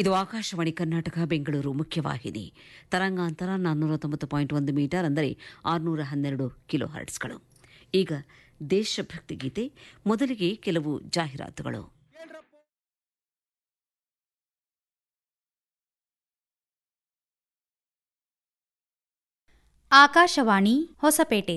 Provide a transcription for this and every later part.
ಇದು ಆಕಾಶವಾಣಿ ಕರ್ನಾಟಕ ಬೆಂಗಳೂರು ಮುಖ್ಯವಾಹಿನಿ ತರಂಗಾಂತರ ನಾನ್ನೂರ ತೊಂಬತ್ತು ಪಾಯಿಂಟ್ ಒಂದು ಮೀಟರ್ ಅಂದರೆ ಆರುನೂರ ಹನ್ನೆರಡು ಕಿಲೋ ಹರ್ಟ್ಸ್ಗಳು ಈಗ ದೇಶಭಕ್ತಿ ಗೀತೆ ಮೊದಲಿಗೆ ಕೆಲವು ಜಾಹೀರಾತುಗಳು ಆಕಾಶವಾಣಿ ಹೊಸಪೇಟೆ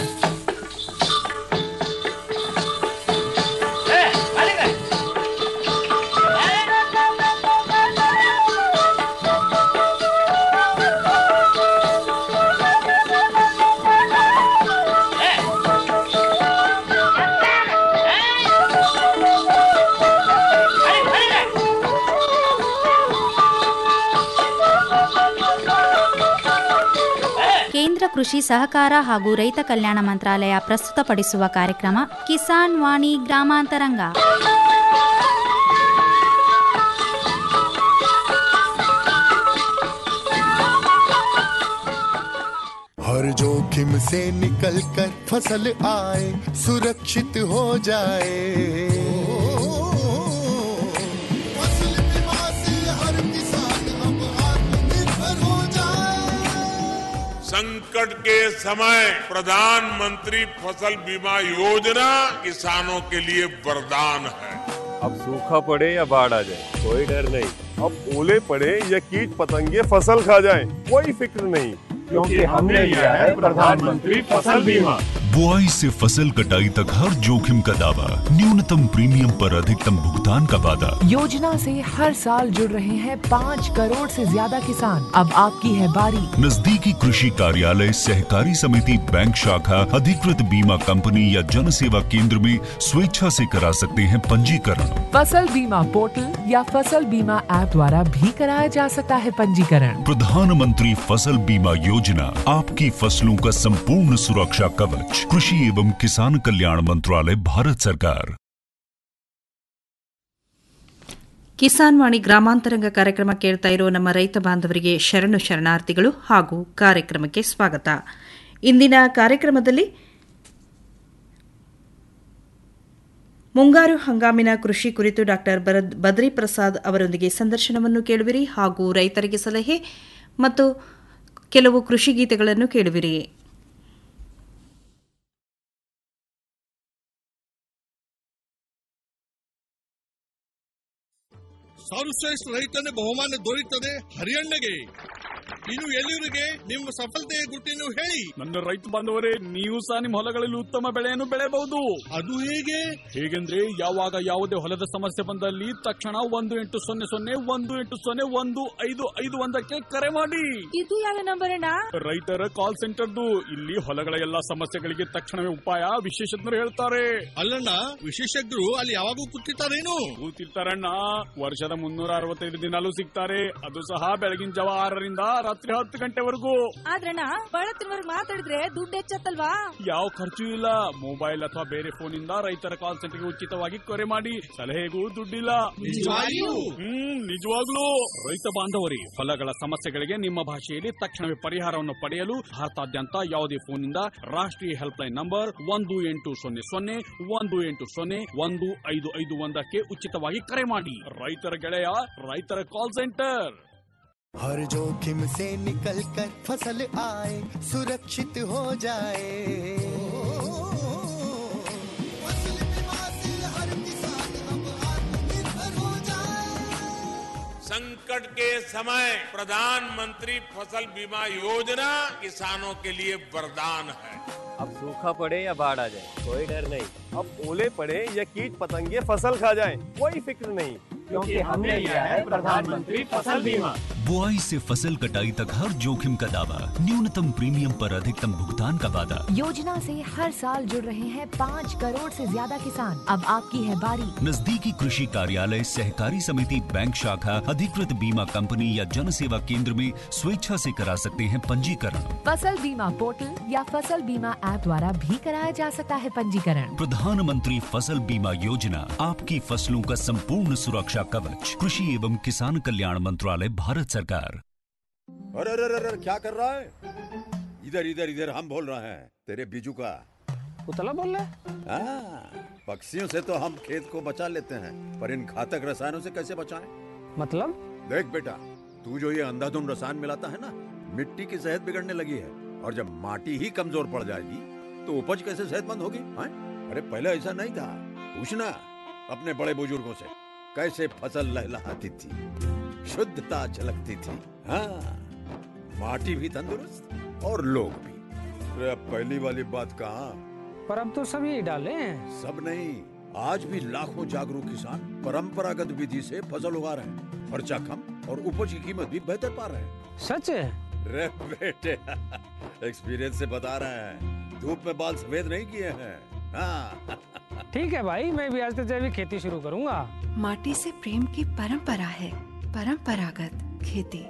ಕೇಂದ್ರ ಕೃಷಿ ಸಹಕಾರ ಹಾಗೂ ರೈತ ಕಲ್ಯಾಣ ಮಂತ್ರಾಲಯ ಪ್ರಸ್ತುತಪಡಿಸುವ ಕಾರ್ಯಕ್ರಮ ಕಿಸಾನ್ ವಾಣಿ ಗ್ರಾಮಾಂತರಂಗ हर जोखिम से निकल कर फसल आए सुरक्षित हो जाए फसल बीमा से हर किसान अब आत्मनिर्भर हो जाए संकट के समय प्रधानमंत्री फसल बीमा योजना किसानों के लिए वरदान है अब सूखा पड़े या बाढ़ आ जाए कोई डर नहीं अब ओले पड़े या कीट पतंगे फसल खा जाए कोई फिक्र नहीं क्योंकि हमने लिया है प्रधानमंत्री फसल बीमा बुआई से फसल कटाई तक हर जोखिम का दावा न्यूनतम प्रीमियम पर अधिकतम भुगतान का वादा योजना से हर साल जुड़ रहे हैं पाँच करोड़ से ज्यादा किसान अब आपकी है बारी नजदीकी कृषि कार्यालय सहकारी समिति बैंक शाखा अधिकृत बीमा कंपनी या जन सेवा केंद्र में स्वेच्छा से करा सकते हैं पंजीकरण फसल बीमा पोर्टल या फसल बीमा ऐप द्वारा भी कराया जा सकता है पंजीकरण प्रधानमंत्री फसल बीमा योजना आपकी फसलों का संपूर्ण सुरक्षा कवच कृषि एवं किसान कल्याण मंत्रालय भारत सरकार ಕಿಸಾನ್ ವಾಣಿ ಗ್ರಾಮಾಂತರಂಗ ಕಾರ್ಯಕ್ರಮ ಕೇಳ್ತಾ ಇರೋ ನಮ್ಮ ರೈತ ಬಾಂಧವರಿಗೆ ಶರಣು ಶರಣಾರ್ಥಿಗಳು ಹಾಗೂ ಕಾರ್ಯಕ್ರಮಕ್ಕೆ ಸ್ವಾಗತ ಇಂದಿನ ಕಾರ್ಯಕ್ರಮದಲ್ಲಿ ಮುಂಗಾರು ಹಂಗಾಮಿನ ಕೃಷಿ ಕುರಿತು ಡಾಕ್ಟರ್ ಬದ್ರಿ ಪ್ರಸಾದ್ ಅವರೊಂದಿಗೆ ಸಂದರ್ಶನವನ್ನು ಕೇಳುವಿರಿ ಹಾಗೂ ರೈತರಿಗೆ ಸಲಹೆ ಮತ್ತು ಕೆಲವು ಕೃಷಿ ಗೀತೆಗಳನ್ನು ಕೇಳುವಿರಿ ಸರ್ವಶ್ರೇಷ್ಠ ರೈತನ ಬಹುಮಾನ ದೊರೆಯುತ್ತದೆ ಹರಿಯಣ್ಣಗೆ ಇನ್ನು ಎಲ್ಲಿವರಿಗೆ ನಿಮ್ಮ ಸಫಲತೆಯ ಗುಟ್ಟಿನ ಹೇಳಿ ನನ್ನ ರೈತ ಬಾಂಧವರೇ ನೀವು ಸಹ ನಿಮ್ಮ ಹೊಲಗಳಲ್ಲಿ ಉತ್ತಮ ಬೆಳೆಯನ್ನು ಬೆಳೆಯಬಹುದು ಅದು ಹೇಗೆ ಹೇಗೆಂದ್ರೆ ಯಾವಾಗ ಯಾವುದೇ ಹೊಲದ ಸಮಸ್ಯೆ ಬಂದಲ್ಲಿ ತಕ್ಷಣ ಒಂದು ಎಂಟು ಸೊನ್ನೆ ಸೊನ್ನೆ ಒಂದು ಎಂಟು ಸೊನ್ನೆ ಒಂದು ಐದು ಐದು ಒಂದಕ್ಕೆ ಕರೆ ಮಾಡಿ ಇದು ಯಾವ ನಂಬರ್ ಅಣ್ಣ ರೈತರ ಕಾಲ್ ಸೆಂಟರ್ದು ಇಲ್ಲಿ ಹೊಲಗಳ ಎಲ್ಲಾ ಸಮಸ್ಯೆಗಳಿಗೆ ತಕ್ಷಣವೇ ಉಪಾಯ ವಿಶೇಷಜ್ಞರು ಹೇಳ್ತಾರೆ ಅಲ್ಲಣ್ಣ ವಿಶೇಷಜ್ಞರು ಅಲ್ಲಿ ಯಾವಾಗೂ ಕೂತಿರ್ತಾರೇನು ಕೂತಿರ್ತಾರಣ್ಣ ವರ್ಷದ ಮುನ್ನೂರ ಅರವತ್ತೈದು ದಿನಾಲೂ ಸಿಗ್ತಾರೆ ಅದು ಸಹ ಬೆಳಗಿನ ಜಾವ ಆರರಿಂದ ರಾತ್ರಿ ಹತ್ತು ಗಂಟೆವರೆಗೂ ಆದ್ರಣ್ಣ ಬಳತ್ತಿನವರೆಗೆ ಮಾತಾಡಿದ್ರೆ ದುಡ್ಡು ಹೆಚ್ಚತ್ತಲ್ವಾ ಯಾವ ಖರ್ಚು ಇಲ್ಲ ಮೊಬೈಲ್ ಅಥವಾ ಬೇರೆ ಫೋನ್ ಇಂದ ರೈತರ ಕಾಲ್ ಸೆಂಟರ್ಗೆ ಉಚಿತವಾಗಿ ಕರೆ ಮಾಡಿ ಸಲಹೆಗೂ ದುಡ್ಡಿಲ್ಲ ನಿಜವಾಗಿಯೂ? ಹ್ಮ್ ನಿಜವಾಗ್ಲೂ ರೈತ ಬಾಂಧವರಿ ಹೊಲಗಳ ಸಮಸ್ಯೆಗಳಿಗೆ ನಿಮ್ಮ ಭಾಷೆಯಲ್ಲಿ ತಕ್ಷಣವೇ ಪರಿಹಾರವನ್ನು ಪಡೆಯಲು ಭಾರತಾದ್ಯಂತ ಯಾವುದೇ ಫೋನ್ ಇಂದ ರಾಷ್ಟ್ರೀಯ ಹೆಲ್ಪ್ ಲೈನ್ ನಂಬರ್ ಒಂದು ಎಂಟು ಸೊನ್ನೆ ಸೊನ್ನೆ ಒಂದು ಎಂಟು ಸೊನ್ನೆ ಒಂದು ಐದು ಐದು ಒಂದಕ್ಕೆ ಉಚಿತವಾಗಿ ಕರೆ ಮಾಡಿ ರೈತರ ಗೆಳೆಯ ರೈತರ ಕಾಲ್ ಸೆಂಟರ್ हर जोखिम से निकल कर फसल आए सुरक्षित हो जाए फसल बीमा से हर किसान अब आत्मनिर्भर हो जाए संकट के समय प्रधानमंत्री फसल बीमा योजना किसानों के लिए वरदान है अब सूखा पड़े या बाढ़ आ जाए कोई डर नहीं अब ओले पड़े या कीट पतंगे फसल खा जाए कोई फिक्र नहीं क्योंकि हमने लिया है प्रधानमंत्री फसल बीमा बुआई से फसल कटाई तक हर जोखिम का दावा न्यूनतम प्रीमियम पर अधिकतम भुगतान का वादा योजना से हर साल जुड़ रहे हैं पाँच करोड़ से ज्यादा किसान अब आपकी है बारी नजदीकी कृषि कार्यालय सहकारी समिति बैंक शाखा अधिकृत बीमा कंपनी या जन सेवा केंद्र में स्वेच्छा से करा सकते हैं पंजीकरण फसल बीमा पोर्टल या फसल बीमा ऐप द्वारा भी कराया जा सकता है पंजीकरण प्रधानमंत्री फसल बीमा योजना आपकी फसलों का संपूर्ण सुरक्षा कवच कृषि एवं किसान कल्याण मंत्रालय भारत सरकार अरे अरे अरे अरे, क्या कर रहा है इधर इधर इधर हम बोल रहे हैं तेरे बीजू का उतला बोल रहा है हाँ, पक्षियों से तो हम खेत को बचा लेते हैं पर इन घातक रसायनों से कैसे बचाएं? मतलब देख बेटा तू जो ये अंधाधुंध रसायन मिलाता है ना मिट्टी की सेहत बिगड़ने लगी है और जब माटी ही कमजोर पड़ जाएगी तो उपज कैसे सेहतमंद होगी हाँ? अरे पहले ऐसा नहीं था पूछना अपने बड़े बुजुर्गों से कैसे फसल लहलहाती थी शुद्धता झलकती थी हाँ माटी भी तंदुरुस्त और लोग भी अरे अब पहली वाली बात कहाँ पर अब तो सभी डाले हैं सब नहीं आज भी लाखों जागरूक किसान परंपरागत विधि से फसल उगा रहे हैं खर्चा कम और उपज की कीमत भी बेहतर पा रहे हैं सच है रे बेटे एक्सपीरियंस से बता रहे हैं धूप में बाल सफेद नहीं किए हैं हाँ ठीक है भाई मैं भी आज से जैविक खेती शुरू करूंगा माटी से प्रेम की परंपरा है परंपरागत खेती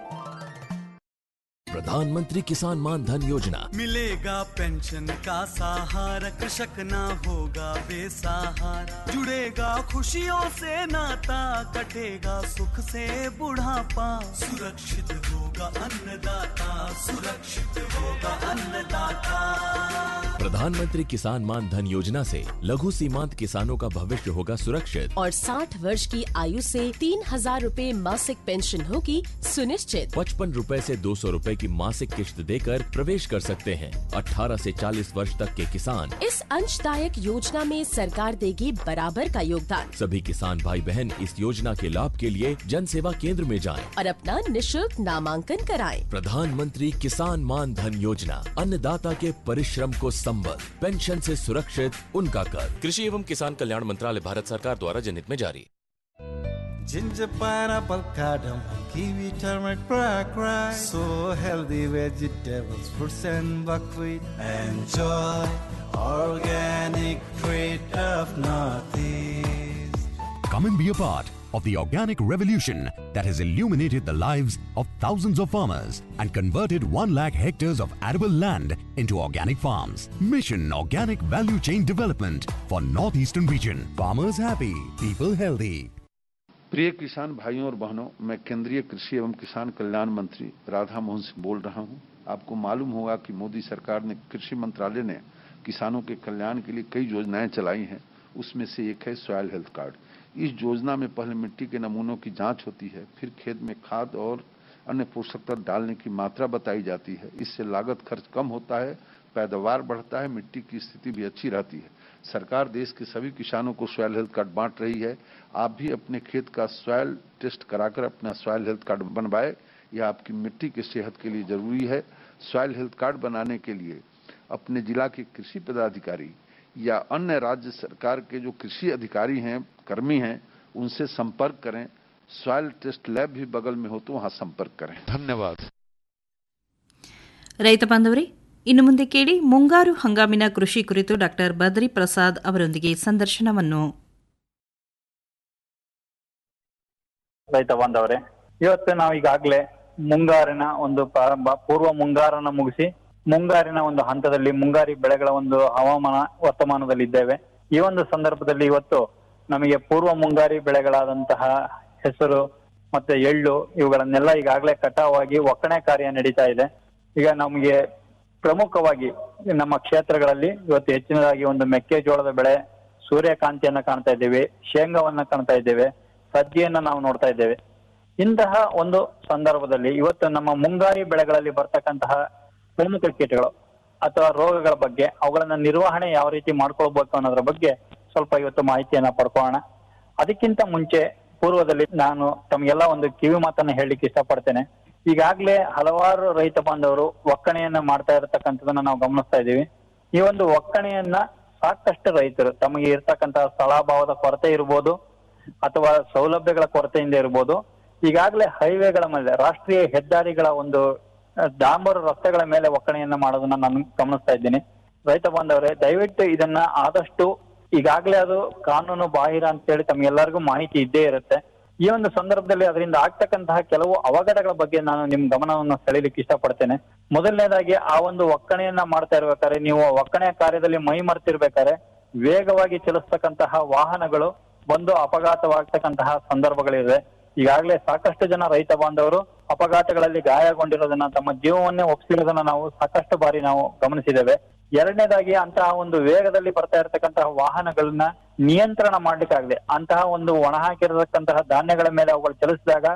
प्रधानमंत्री किसान मान धन योजना मिलेगा पेंशन का सहारा कृषक ना होगा बेसहारा जुड़ेगा खुशियों से नाता कटेगा सुख से बुढ़ापा सुरक्षित होगा अन्नदाता सुरक्षित होगा अन्नदाता प्रधानमंत्री किसान मान धन योजना से लघु सीमांत किसानों का भविष्य होगा सुरक्षित और 60 वर्ष की आयु से तीन हजार रूपए मासिक पेंशन होगी सुनिश्चित पचपन रूपए ऐसी दो सौ रूपए की मासिक किश्त देकर प्रवेश कर सकते हैं 18 से 40 वर्ष तक के किसान इस अंशदायक योजना में सरकार देगी बराबर का योगदान सभी किसान भाई बहन इस योजना के लाभ के लिए जन सेवा केंद्र में जाएं। और अपना निशुल्क नामांकन कराएं। प्रधानमंत्री किसान मान धन योजना अन्नदाता के परिश्रम को संबल पेंशन से सुरक्षित उनका कर कृषि एवं किसान कल्याण मंत्रालय भारत सरकार द्वारा जनहित में जारी Ginger, pineapple, cardamom, kiwi, turmeric, black rice. So healthy vegetables, fruits and buckwheat. Enjoy organic treat of Northeast. Come and be a part of the organic revolution that has illuminated the lives of thousands of farmers and converted 1 lakh hectares of arable land into organic farms. Mission Organic Value Chain Development for Northeastern Region. Farmers happy, people healthy. प्रिय किसान भाइयों और बहनों मैं केंद्रीय कृषि एवं किसान कल्याण मंत्री राधा मोहन सिंह बोल रहा हूं आपको मालूम होगा कि मोदी सरकार ने कृषि मंत्रालय ने किसानों के कल्याण के लिए कई योजनाएं चलाई हैं उसमें से एक है सॉयल हेल्थ कार्ड इस योजना में पहले मिट्टी के नमूनों की जांच होती है फिर खेत में खाद और अन्य पोषक तत्व डालने की मात्रा बताई जाती है इससे लागत खर्च कम होता है पैदावार बढ़ता है मिट्टी की स्थिति भी अच्छी रहती है सरकार देश के सभी किसानों को सॉयल हेल्थ कार्ड बांट रही है आप भी अपने खेत का सॉयल टेस्ट कराकर अपना सॉयल हेल्थ कार्ड बनवाए यह आपकी मिट्टी की सेहत के लिए जरूरी है सॉयल हेल्थ कार्ड बनाने के लिए अपने जिला के कृषि पदाधिकारी या अन्य राज्य सरकार के जो कृषि अधिकारी हैं कर्मी हैं उनसे संपर्क करें सॉयल टेस्ट लैब भी बगल में हो तो वहां संपर्क करें धन्यवाद ರೈತ ಬಾಂಧವರೇ ಇನ್ನು ಮುಂದೆ ಕೇಳಿ ಮುಂಗಾರು ಹಂಗಾಮಿನ ಕೃಷಿ ಕುರಿತು ಡಾಕ್ಟರ್ ಬದ್ರಿ ಪ್ರಸಾದ್ ಅವರೊಂದಿಗೆ ಸಂದರ್ಶನವನ್ನು ರೈತ ಬಾಂಧವರೇ ಇವತ್ತು ನಾವು ಈಗಾಗಲೇ ಮುಂಗಾರಿನ ಒಂದು ಪ್ರಾರಂಭ ಪೂರ್ವ ಮುಂಗಾರನ ಮುಗಿಸಿ ಮುಂಗಾರಿನ ಒಂದು ಹಂತದಲ್ಲಿ ಮುಂಗಾರಿ ಬೆಳೆಗಳ ಒಂದು ಹವಾಮಾನ ವರ್ತಮಾನದಲ್ಲಿ ಇದ್ದೇವೆ ಈ ಒಂದು ಸಂದರ್ಭದಲ್ಲಿ ಇವತ್ತು ನಮಗೆ ಪೂರ್ವ ಮುಂಗಾರಿ ಬೆಳೆಗಳಾದಂತಹ ಹೆಸರು ಮತ್ತೆ ಎಳ್ಳು ಇವುಗಳನ್ನೆಲ್ಲ ಈಗಾಗಲೇ ಕಟಾವಾಗಿ ಒಕ್ಕಣೆ ಕಾರ್ಯ ನಡೀತಾ ಇದೆ ಈಗ ನಮಗೆ ಪ್ರಮುಖವಾಗಿ ನಮ್ಮ ಕ್ಷೇತ್ರಗಳಲ್ಲಿ ಇವತ್ತು ಹೆಚ್ಚಿನದಾಗಿ ಒಂದು ಮೆಕ್ಕೆಜೋಳದ ಬೆಳೆ ಸೂರ್ಯಕಾಂತಿಯನ್ನ ಕಾಣ್ತಾ ಇದ್ದೇವೆ ಶೇಂಗಾವನ್ನ ಕಾಣ್ತಾ ಇದ್ದೇವೆ ಸಜ್ಜಿಯನ್ನ ನಾವು ನೋಡ್ತಾ ಇದ್ದೇವೆ ಇಂತಹ ಒಂದು ಸಂದರ್ಭದಲ್ಲಿ ಇವತ್ತು ನಮ್ಮ ಮುಂಗಾರಿ ಬೆಳೆಗಳಲ್ಲಿ ಬರ್ತಕ್ಕಂತಹ ಪ್ರಮುಖ ಕೀಟಗಳು ಅಥವಾ ರೋಗಗಳ ಬಗ್ಗೆ ಅವುಗಳನ್ನ ನಿರ್ವಹಣೆ ಯಾವ ರೀತಿ ಮಾಡ್ಕೊಳ್ಬೇಕು ಅನ್ನೋದ್ರ ಬಗ್ಗೆ ಸ್ವಲ್ಪ ಇವತ್ತು ಮಾಹಿತಿಯನ್ನ ಪಡ್ಕೊಳ್ಳೋಣ ಅದಕ್ಕಿಂತ ಮುಂಚೆ ಪೂರ್ವದಲ್ಲಿ ನಾನು ತಮಗೆಲ್ಲ ಒಂದು ಕಿವಿ ಮಾತನ್ನ ಹೇಳಲಿಕ್ಕೆ ಇಷ್ಟಪಡ್ತೇನೆ ಈಗಾಗ್ಲೇ ಹಲವಾರು ರೈತ ಬಾಂಧವರು ಒಕ್ಕಣೆಯನ್ನ ಮಾಡ್ತಾ ಇರತಕ್ಕಂಥದನ್ನ ನಾವು ಗಮನಿಸ್ತಾ ಇದ್ದೀವಿ ಈ ಒಂದು ಒಕ್ಕಣೆಯನ್ನ ಸಾಕಷ್ಟು ರೈತರು ತಮಗೆ ಇರ್ತಕ್ಕಂತಹ ಸ್ಥಳಾಭಾವದ ಕೊರತೆ ಇರ್ಬೋದು ಅಥವಾ ಸೌಲಭ್ಯಗಳ ಕೊರತೆಯಿಂದ ಇರ್ಬೋದು ಈಗಾಗಲೇ ಹೈವೇಗಳ ಮೇಲೆ ರಾಷ್ಟ್ರೀಯ ಹೆದ್ದಾರಿಗಳ ಒಂದು ಅಹ್, ಡಾಂಬರು ರಸ್ತೆಗಳ ಮೇಲೆ ಒಕ್ಕಣೆಯನ್ನ ಮಾಡೋದನ್ನ ನಾನು ಗಮನಿಸ್ತಾ ಇದ್ದೀನಿ ರೈತ ಬಾಂಧವರೇ ದಯವಿಟ್ಟು ಇದನ್ನ ಆದಷ್ಟು ಈಗಾಗಲೇ ಅದು ಕಾನೂನು ಬಾಹಿರ ಅಂತೇಳಿ ತಮ್ಗೆಲ್ಲರಿಗೂ ಮಾಹಿತಿ ಇದ್ದೇ ಇರುತ್ತೆ ಈ ಒಂದು ಸಂದರ್ಭದಲ್ಲಿ ಅದರಿಂದ ಆಗ್ತಕ್ಕಂತಹ ಕೆಲವು ಅವಘಡಗಳ ಬಗ್ಗೆ ನಾನು ನಿಮ್ ಗಮನವನ್ನು ಸೆಳೆಯಲಿಕ್ಕೆ ಇಷ್ಟಪಡ್ತೇನೆ ಮೊದಲನೇದಾಗಿ ಆ ಒಂದು ಒಕ್ಕಣೆಯನ್ನ ಮಾಡ್ತಾ ಇರ್ಬೇಕಾದ್ರೆ ನೀವು ಒಕ್ಕಣೆ ಕಾರ್ಯದಲ್ಲಿ ಮೈ ಮರೆತಿರ್ಬೇಕಾದ್ರೆ ವೇಗವಾಗಿ ಚಲಿಸ್ತಕ್ಕಂತಹ ವಾಹನಗಳು ಬಂದು ಅಪಘಾತವಾಗ್ತಕ್ಕಂತಹ ಸಂದರ್ಭಗಳಿವೆ ಈಗಾಗಲೇ ಸಾಕಷ್ಟು ಜನ ರೈತ ಬಾಂಧವರು ಅಪಘಾತಗಳಲ್ಲಿ ಗಾಯಗೊಂಡಿರೋದನ್ನ ತಮ್ಮ ಜೀವವನ್ನೇ ಒಪ್ಪಿಸಿರೋದನ್ನ ನಾವು ಸಾಕಷ್ಟು ಬಾರಿ ನಾವು ಗಮನಿಸಿದ್ದೇವೆ ಎರಡನೇದಾಗಿ ಅಂತಹ ಒಂದು ವೇಗದಲ್ಲಿ ಬರ್ತಾ ಇರತಕ್ಕಂತಹ ವಾಹನಗಳನ್ನ ನಿಯಂತ್ರಣ ಮಾಡ್ಲಿಕ್ಕಾಗದೆ ಅಂತಹ ಒಂದು ಒಣ ಹಾಕಿರತಕ್ಕಂತಹ ಧಾನ್ಯಗಳ ಮೇಲೆ ಅವುಗಳು ಚಲಿಸಿದಾಗ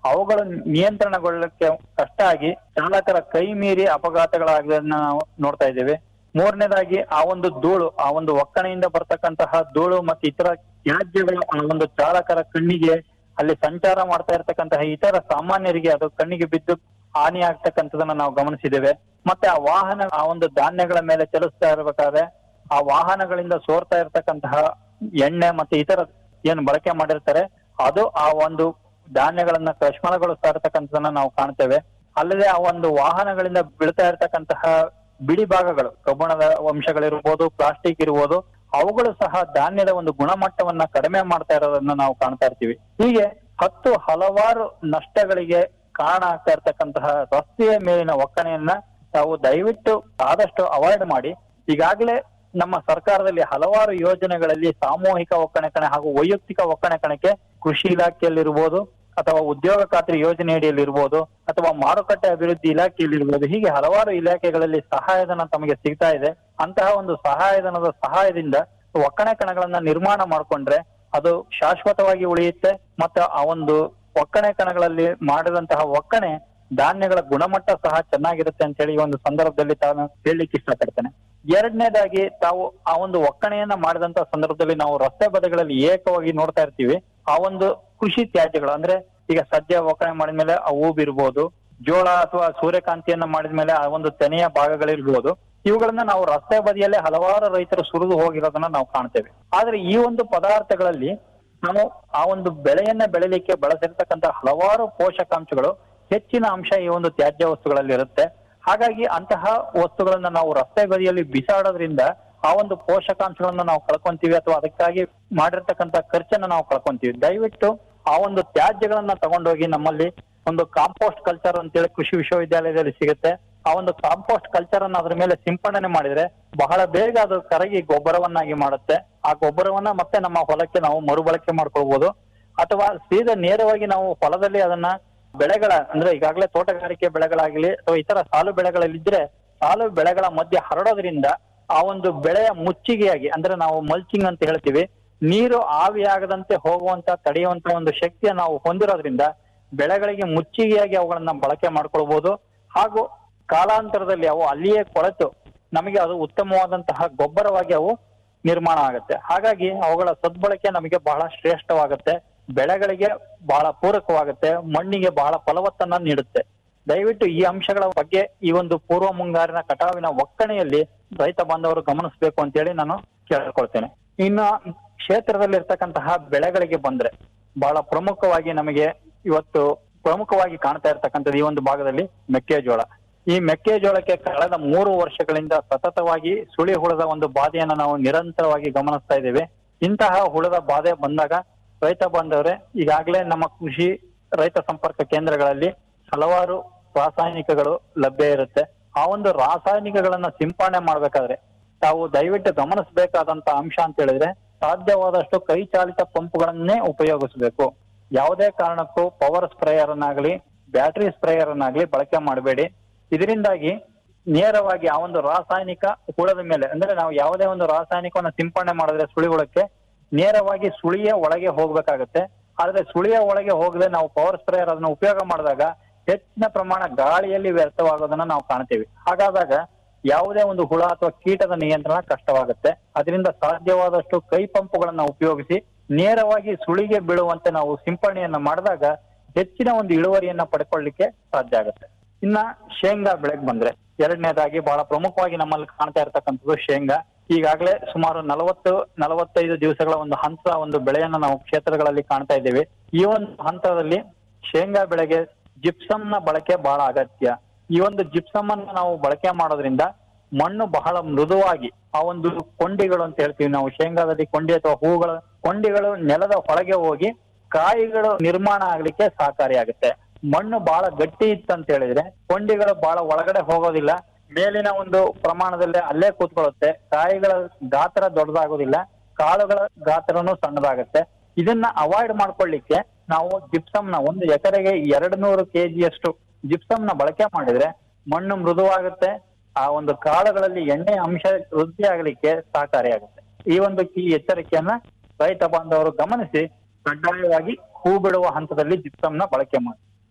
ಅವುಗಳು ನಿಯಂತ್ರಣಗೊಳ್ಳಕ್ಕೆ ಕಷ್ಟ ಆಗಿ ಚಾಲಕರ ಕೈ ಮೀರಿ ಅಪಘಾತಗಳಾಗೋದನ್ನ ನಾವು ನೋಡ್ತಾ ಇದ್ದೇವೆ ಮೂರನೇದಾಗಿ ಆ ಒಂದು ಧೂಳು ಆ ಒಂದು ಒಕ್ಕಣೆಯಿಂದ ಬರ್ತಕ್ಕಂತಹ ಧೂಳು ಮತ್ತು ಇತರ ತ್ಯಾಜ್ಯಗಳು ಆ ಒಂದು ಚಾಲಕರ ಕಣ್ಣಿಗೆ ಅಲ್ಲಿ ಸಂಚಾರ ಮಾಡ್ತಾ ಇರ್ತಕ್ಕಂತಹ ಇತರ ಸಾಮಾನ್ಯರಿಗೆ ಅದು ಕಣ್ಣಿಗೆ ಬಿದ್ದು ಹಾನಿ ಆಗ್ತಕ್ಕಂಥದನ್ನ ನಾವು ಗಮನಿಸಿದ್ದೇವೆ ಮತ್ತೆ ಆ ವಾಹನ ಆ ಒಂದು ಧಾನ್ಯಗಳ ಮೇಲೆ ಚಲಿಸ್ತಾ ಇರ್ಬೇಕಾದ್ರೆ ಆ ವಾಹನಗಳಿಂದ ಸೋರ್ತಾ ಇರ್ತಕ್ಕಂತಹ ಎಣ್ಣೆ ಮತ್ತೆ ಇತರ ಏನು ಬಳಕೆ ಮಾಡಿರ್ತಾರೆ ಅದು ಆ ಒಂದು ಧಾನ್ಯಗಳನ್ನ ಕಶ್ಮಲಗೊಳಿಸ್ತಾ ಇರ್ತಕ್ಕಂಥದನ್ನ ನಾವು ಕಾಣ್ತೇವೆ ಅಲ್ಲದೆ ಆ ಒಂದು ವಾಹನಗಳಿಂದ ಬೀಳ್ತಾ ಇರ್ತಕ್ಕಂತಹ ಬಿಡಿ ಭಾಗಗಳು ಕಬ್ಬಣದ ಅಂಶಗಳಿರ್ಬೋದು ಪ್ಲಾಸ್ಟಿಕ್ ಇರ್ಬೋದು ಅವುಗಳು ಸಹ ಧಾನ್ಯದ ಒಂದು ಗುಣಮಟ್ಟವನ್ನ ಕಡಿಮೆ ಮಾಡ್ತಾ ಇರೋದನ್ನ ನಾವು ಕಾಣ್ತಾ ಇರ್ತೀವಿ ಹೀಗೆ ಹತ್ತು ಹಲವಾರು ನಷ್ಟಗಳಿಗೆ ಕಾರಣ ಆಗ್ತಾ ಇರ್ತಕ್ಕಂತಹ ರಸ್ತೆಯ ಮೇಲಿನ ಒಕ್ಕಣೆಯನ್ನ ತಾವು ದಯವಿಟ್ಟು ಆದಷ್ಟು ಅವಾಯ್ಡ್ ಮಾಡಿ ಈಗಾಗಲೇ ನಮ್ಮ ಸರ್ಕಾರದಲ್ಲಿ ಹಲವಾರು ಯೋಜನೆಗಳಲ್ಲಿ ಸಾಮೂಹಿಕ ಒಕ್ಕಣೆ ಹಾಗೂ ವೈಯಕ್ತಿಕ ಒಕ್ಕಣೆ ಕಣಕ್ಕೆ ಕೃಷಿ ಇಲಾಖೆಯಲ್ಲಿರ್ಬೋದು ಅಥವಾ ಉದ್ಯೋಗ ಖಾತ್ರಿ ಯೋಜನೆ ಅಡಿಯಲ್ಲಿರ್ಬೋದು ಅಥವಾ ಮಾರುಕಟ್ಟೆ ಅಭಿವೃದ್ಧಿ ಇಲಾಖೆಯಲ್ಲಿರ್ಬೋದು ಹೀಗೆ ಹಲವಾರು ಇಲಾಖೆಗಳಲ್ಲಿ ಸಹಾಯಧನ ತಮಗೆ ಸಿಗ್ತಾ ಇದೆ ಅಂತಹ ಒಂದು ಸಹಾಯಧನದ ಸಹಾಯದಿಂದ ಒಕ್ಕಣೆ ಕಣಗಳನ್ನ ನಿರ್ಮಾಣ ಮಾಡ್ಕೊಂಡ್ರೆ ಅದು ಶಾಶ್ವತವಾಗಿ ಉಳಿಯುತ್ತೆ ಮತ್ತೆ ಆ ಒಂದು ಒಕ್ಕಣೆ ಕಣಗಳಲ್ಲಿ ಮಾಡಿದಂತಹ ಒಕ್ಕಣೆ ಧಾನ್ಯಗಳ ಗುಣಮಟ್ಟ ಸಹ ಚೆನ್ನಾಗಿರುತ್ತೆ ಅಂತ ಹೇಳಿ ಈ ಒಂದು ಸಂದರ್ಭದಲ್ಲಿ ತಾನು ಹೇಳಲಿಕ್ಕೆ ಇಷ್ಟಪಡ್ತೇನೆ ಎರಡನೇದಾಗಿ ತಾವು ಆ ಒಂದು ಒಕ್ಕಣೆಯನ್ನ ಮಾಡಿದಂತ ಸಂದರ್ಭದಲ್ಲಿ ನಾವು ರಸ್ತೆ ಬದಿಗಳಲ್ಲಿ ಏಕವಾಗಿ ನೋಡ್ತಾ ಇರ್ತೀವಿ ಆ ಒಂದು ಕೃಷಿ ತ್ಯಾಜ್ಯಗಳು ಅಂದ್ರೆ ಈಗ ಸದ್ಯ ಒಕ್ಕಣೆ ಮಾಡಿದ್ಮೇಲೆ ಆ ಹೂಬಿರ್ಬೋದು ಜೋಳ ಅಥವಾ ಸೂರ್ಯಕಾಂತಿಯನ್ನ ಮಾಡಿದ್ಮೇಲೆ ಆ ಒಂದು ತೆನೆಯ ಭಾಗಗಳಿರ್ಬೋದು ಇವುಗಳನ್ನ ನಾವು ರಸ್ತೆ ಬದಿಯಲ್ಲೇ ಹಲವಾರು ರೈತರು ಸುರಿದು ಹೋಗಿರೋದನ್ನ ನಾವು ಕಾಣ್ತೇವೆ ಆದ್ರೆ ಈ ಒಂದು ಪದಾರ್ಥಗಳಲ್ಲಿ ನಾವು ಆ ಒಂದು ಬೆಳೆಯನ್ನ ಬೆಳಿಲಿಕ್ಕೆ ಬಳಸಿರ್ತಕ್ಕಂಥ ಹಲವಾರು ಪೋಷಕಾಂಶಗಳು ಹೆಚ್ಚಿನ ಅಂಶ ಈ ಒಂದು ತ್ಯಾಜ್ಯ ವಸ್ತುಗಳಲ್ಲಿ ಇರುತ್ತೆ ಹಾಗಾಗಿ ಅಂತಹ ವಸ್ತುಗಳನ್ನ ನಾವು ರಸ್ತೆ ಬದಿಯಲ್ಲಿ ಬಿಸಾಡೋದ್ರಿಂದ ಆ ಒಂದು ಪೋಷಕಾಂಶಗಳನ್ನ ನಾವು ಕಳ್ಕೊಂತೀವಿ ಅಥವಾ ಅದಕ್ಕಾಗಿ ಮಾಡಿರ್ತಕ್ಕಂಥ ಖರ್ಚನ್ನ ನಾವು ಕಳ್ಕೊಂತೀವಿ ದಯವಿಟ್ಟು ಆ ಒಂದು ತ್ಯಾಜ್ಯಗಳನ್ನ ತಗೊಂಡೋಗಿ ನಮ್ಮಲ್ಲಿ ಒಂದು ಕಾಂಪೋಸ್ಟ್ ಕಲ್ಚರ್ ಅಂತೇಳಿ ಕೃಷಿ ವಿಶ್ವವಿದ್ಯಾಲಯದಲ್ಲಿ ಸಿಗುತ್ತೆ ಆ ಒಂದು ಕಾಂಪೋಸ್ಟ್ ಕಲ್ಚರ್ ಅನ್ನ ಅದ್ರ ಮೇಲೆ ಸಿಂಪಡಣೆ ಮಾಡಿದ್ರೆ ಬಹಳ ಬೇಗ ಅದು ಕರಗಿ ಗೊಬ್ಬರವನ್ನಾಗಿ ಮಾಡುತ್ತೆ ಆ ಗೊಬ್ಬರವನ್ನ ಮತ್ತೆ ನಮ್ಮ ಹೊಲಕ್ಕೆ ನಾವು ಮರುಬಳಕೆ ಮಾಡ್ಕೊಳ್ಬಹುದು ಅಥವಾ ಸೀದಾ ನೇರವಾಗಿ ನಾವು ಹೊಲದಲ್ಲಿ ಅದನ್ನ ಬೆಳೆಗಳ ಅಂದ್ರೆ ಈಗಾಗಲೇ ತೋಟಗಾರಿಕೆ ಬೆಳೆಗಳಾಗ್ಲಿ ಅಥವಾ ಇತರ ಸಾಲು ಬೆಳೆಗಳಲ್ಲಿದ್ರೆ ಸಾಲು ಬೆಳೆಗಳ ಮಧ್ಯೆ ಹರಡೋದ್ರಿಂದ ಆ ಒಂದು ಬೆಳೆಯ ಮುಚ್ಚಿಗೆಯಾಗಿ ಅಂದ್ರೆ ನಾವು ಮಲ್ಚಿಂಗ್ ಅಂತ ಹೇಳ್ತೀವಿ ನೀರು ಆವಿಯಾಗದಂತೆ ಹೋಗುವಂತ ತಡೆಯುವಂತ ಒಂದು ಶಕ್ತಿಯನ್ನು ನಾವು ಹೊಂದಿರೋದ್ರಿಂದ ಬೆಳೆಗಳಿಗೆ ಮುಚ್ಚಿಗೆಯಾಗಿ ಅವುಗಳನ್ನ ಬಳಕೆ ಮಾಡ್ಕೊಳ್ಬಹುದು ಹಾಗೂ ಕಾಲಾಂತರದಲ್ಲಿ ಅವು ಅಲ್ಲಿಯೇ ಕೊಳೆತು ನಮಗೆ ಅದು ಉತ್ತಮವಾದಂತಹ ಗೊಬ್ಬರವಾಗಿ ಅವು ನಿರ್ಮಾಣ ಆಗುತ್ತೆ ಹಾಗಾಗಿ ಅವುಗಳ ಸದ್ಬಳಕೆ ನಮಗೆ ಬಹಳ ಶ್ರೇಷ್ಠವಾಗುತ್ತೆ ಬೆಳೆಗಳಿಗೆ ಬಹಳ ಪೂರಕವಾಗುತ್ತೆ ಮಣ್ಣಿಗೆ ಬಹಳ ಫಲವತ್ತನ್ನ ನೀಡುತ್ತೆ ದಯವಿಟ್ಟು ಈ ಅಂಶಗಳ ಬಗ್ಗೆ ಈ ಒಂದು ಪೂರ್ವ ಮುಂಗಾರಿನ ಕಟಾವಿನ ಒಕ್ಕಣೆಯಲ್ಲಿ ರೈತ ಬಾಂಧವರು ಗಮನಿಸಬೇಕು ಅಂತೇಳಿ ನಾನು ಕೇಳ್ಕೊಳ್ತೇನೆ ಇನ್ನು ಕ್ಷೇತ್ರದಲ್ಲಿ ಇರ್ತಕ್ಕಂತಹ ಬೆಳೆಗಳಿಗೆ ಬಂದ್ರೆ ಬಹಳ ಪ್ರಮುಖವಾಗಿ ನಮಗೆ ಇವತ್ತು ಪ್ರಮುಖವಾಗಿ ಕಾಣ್ತಾ ಇರ್ತಕ್ಕಂಥದ್ದು ಈ ಒಂದು ಭಾಗದಲ್ಲಿ ಮೆಕ್ಕೆಜೋಳ ಈ ಮೆಕ್ಕೆಜೋಳಕ್ಕೆ ಕಳೆದ ಮೂರು ವರ್ಷಗಳಿಂದ ಸತತವಾಗಿ ಸುಳಿ ಹುಳದ ಒಂದು ಬಾಧೆಯನ್ನ ನಾವು ನಿರಂತರವಾಗಿ ಗಮನಿಸ್ತಾ ಇದ್ದೇವೆ ಇಂತಹ ಹುಳದ ಬಾಧೆ ಬಂದಾಗ ರೈತ ಬಾಂಧವರೇ ಈಗಾಗಲೇ ನಮ್ಮ ಕೃಷಿ ರೈತ ಸಂಪರ್ಕ ಕೇಂದ್ರಗಳಲ್ಲಿ ಹಲವಾರು ರಾಸಾಯನಿಕಗಳು ಲಭ್ಯ ಇರುತ್ತೆ ಆ ಒಂದು ರಾಸಾಯನಿಕಗಳನ್ನ ಸಿಂಪಡಣೆ ಮಾಡ್ಬೇಕಾದ್ರೆ ತಾವು ದಯವಿಟ್ಟು ಗಮನಿಸಬೇಕಾದಂತ ಅಂಶ ಅಂತ ಹೇಳಿದ್ರೆ ಸಾಧ್ಯವಾದಷ್ಟು ಕೈ ಚಾಲಿತ ಪಂಪ್ಗಳನ್ನೇ ಉಪಯೋಗಿಸಬೇಕು ಯಾವುದೇ ಕಾರಣಕ್ಕೂ ಪವರ್ ಸ್ಪ್ರೇಯರ್ ಅನ್ನಾಗ್ಲಿ ಬ್ಯಾಟರಿ ಸ್ಪ್ರೇಯರ್ ಅನ್ನಾಗ್ಲಿ ಬಳಕೆ ಮಾಡಬೇಡಿ ಇದರಿಂದಾಗಿ ನೇರವಾಗಿ ಆ ಒಂದು ರಾಸಾಯನಿಕ ಹುಳದ ಮೇಲೆ ಅಂದ್ರೆ ನಾವು ಯಾವುದೇ ಒಂದು ರಾಸಾಯನಿಕವನ್ನ ಸಿಂಪಡಣೆ ಮಾಡಿದ್ರೆ ಸುಳಿ ಹುಳಕ್ಕೆ ನೇರವಾಗಿ ಸುಳಿಯ ಒಳಗೆ ಹೋಗ್ಬೇಕಾಗತ್ತೆ ಆದ್ರೆ ಸುಳಿಯ ಒಳಗೆ ಹೋಗದೆ ನಾವು ಪವರ್ ಸ್ಪ್ರೇಯರ್ ಅದನ್ನ ಉಪಯೋಗ ಮಾಡಿದಾಗ ಹೆಚ್ಚಿನ ಪ್ರಮಾಣ ಗಾಳಿಯಲ್ಲಿ ವ್ಯರ್ಥವಾಗೋದನ್ನ ನಾವು ಕಾಣ್ತೀವಿ ಹಾಗಾದಾಗ ಯಾವುದೇ ಒಂದು ಹುಳ ಅಥವಾ ಕೀಟದ ನಿಯಂತ್ರಣ ಕಷ್ಟವಾಗುತ್ತೆ ಅದರಿಂದ ಸಾಧ್ಯವಾದಷ್ಟು ಕೈ ಪಂಪುಗಳನ್ನ ಉಪಯೋಗಿಸಿ ನೇರವಾಗಿ ಸುಳಿಗೆ ಬೀಳುವಂತೆ ನಾವು ಸಿಂಪಡಣೆಯನ್ನ ಮಾಡಿದಾಗ ಹೆಚ್ಚಿನ ಒಂದು ಇಳುವರಿಯನ್ನ ಪಡ್ಕೊಳ್ಳಿಕ್ಕೆ ಸಾಧ್ಯ ಆಗುತ್ತೆ ಇನ್ನ ಶೇಂಗಾ ಬೆಳೆಗೆ ಬಂದ್ರೆ ಎರಡನೇದಾಗಿ ಬಹಳ ಪ್ರಮುಖವಾಗಿ ನಮ್ಮಲ್ಲಿ ಕಾಣ್ತಾ ಇರ್ತಕ್ಕಂಥದ್ದು ಶೇಂಗಾ ಈಗಾಗಲೇ ಸುಮಾರು ನಲವತ್ತು ನಲವತ್ತೈದು ದಿವಸಗಳ ಒಂದು ಹಂತ ಒಂದು ಬೆಳೆಯನ್ನ ನಾವು ಕ್ಷೇತ್ರಗಳಲ್ಲಿ ಕಾಣ್ತಾ ಇದ್ದೇವೆ ಈ ಒಂದು ಹಂತದಲ್ಲಿ ಶೇಂಗಾ ಬೆಳೆಗೆ ಜಿಪ್ಸಮ್ ನ ಬಳಕೆ ಬಹಳ ಅಗತ್ಯ ಈ ಒಂದು ಜಿಪ್ಸಮ್ ಅನ್ನ ನಾವು ಬಳಕೆ ಮಾಡೋದ್ರಿಂದ ಮಣ್ಣು ಬಹಳ ಮೃದುವಾಗಿ ಆ ಒಂದು ಕೊಂಡಿಗಳು ಅಂತ ಹೇಳ್ತೀವಿ ನಾವು ಶೇಂಗಾದಲ್ಲಿ ಕೊಂಡಿ ಅಥವಾ ಹೂಗಳ ಕೊಂಡಿಗಳು ನೆಲದ ಹೊರಗೆ ಹೋಗಿ ಕಾಯಿಗಳು ನಿರ್ಮಾಣ ಆಗ್ಲಿಕ್ಕೆ ಸಹಕಾರಿಯಾಗುತ್ತೆ ಮಣ್ಣು ಬಹಳ ಗಟ್ಟಿ ಇತ್ತಂತ ಹೇಳಿದ್ರೆ ಕೊಂಡಿಗಳು ಬಹಳ ಒಳಗಡೆ ಹೋಗೋದಿಲ್ಲ ಮೇಲಿನ ಒಂದು ಪ್ರಮಾಣದಲ್ಲಿ ಅಲ್ಲೇ ಕೂತ್ಕೊಳ್ಳುತ್ತೆ ಕಾಯಿಗಳ ಗಾತ್ರ ದೊಡ್ಡದಾಗೋದಿಲ್ಲ ಕಾಳುಗಳ ಗಾತ್ರನೂ ಸಣ್ಣದಾಗುತ್ತೆ ಇದನ್ನ ಅವಾಯ್ಡ್ ಮಾಡ್ಕೊಳ್ಳಿಕ್ಕೆ ನಾವು ಜಿಪ್ಸಮ್ ನ ಒಂದು ಎಕರೆಗೆ ಎರಡು ನೂರು ಕೆಜಿಯಷ್ಟು ಜಿಪ್ಸಮ್ ನ ಬಳಕೆ ಮಾಡಿದ್ರೆ ಮಣ್ಣು ಮೃದುವಾಗುತ್ತೆ ಆ ಒಂದು ಕಾಳುಗಳಲ್ಲಿ ಎಣ್ಣೆ ಅಂಶ ವೃದ್ಧಿ ಆಗಲಿಕ್ಕೆ ಸಹಕಾರಿಯಾಗುತ್ತೆ ಈ ಒಂದು ಈ ಎಚ್ಚರಿಕೆಯನ್ನ ರೈತ ಬಾಂಧವರು ಗಮನಿಸಿ ಕಡ್ಡಾಯವಾಗಿ ಹೂ ಬಿಡುವ ಹಂತದಲ್ಲಿ ಜಿಪ್ಸಮ್ ನ ಬಳಕೆ ಮಾಡಿ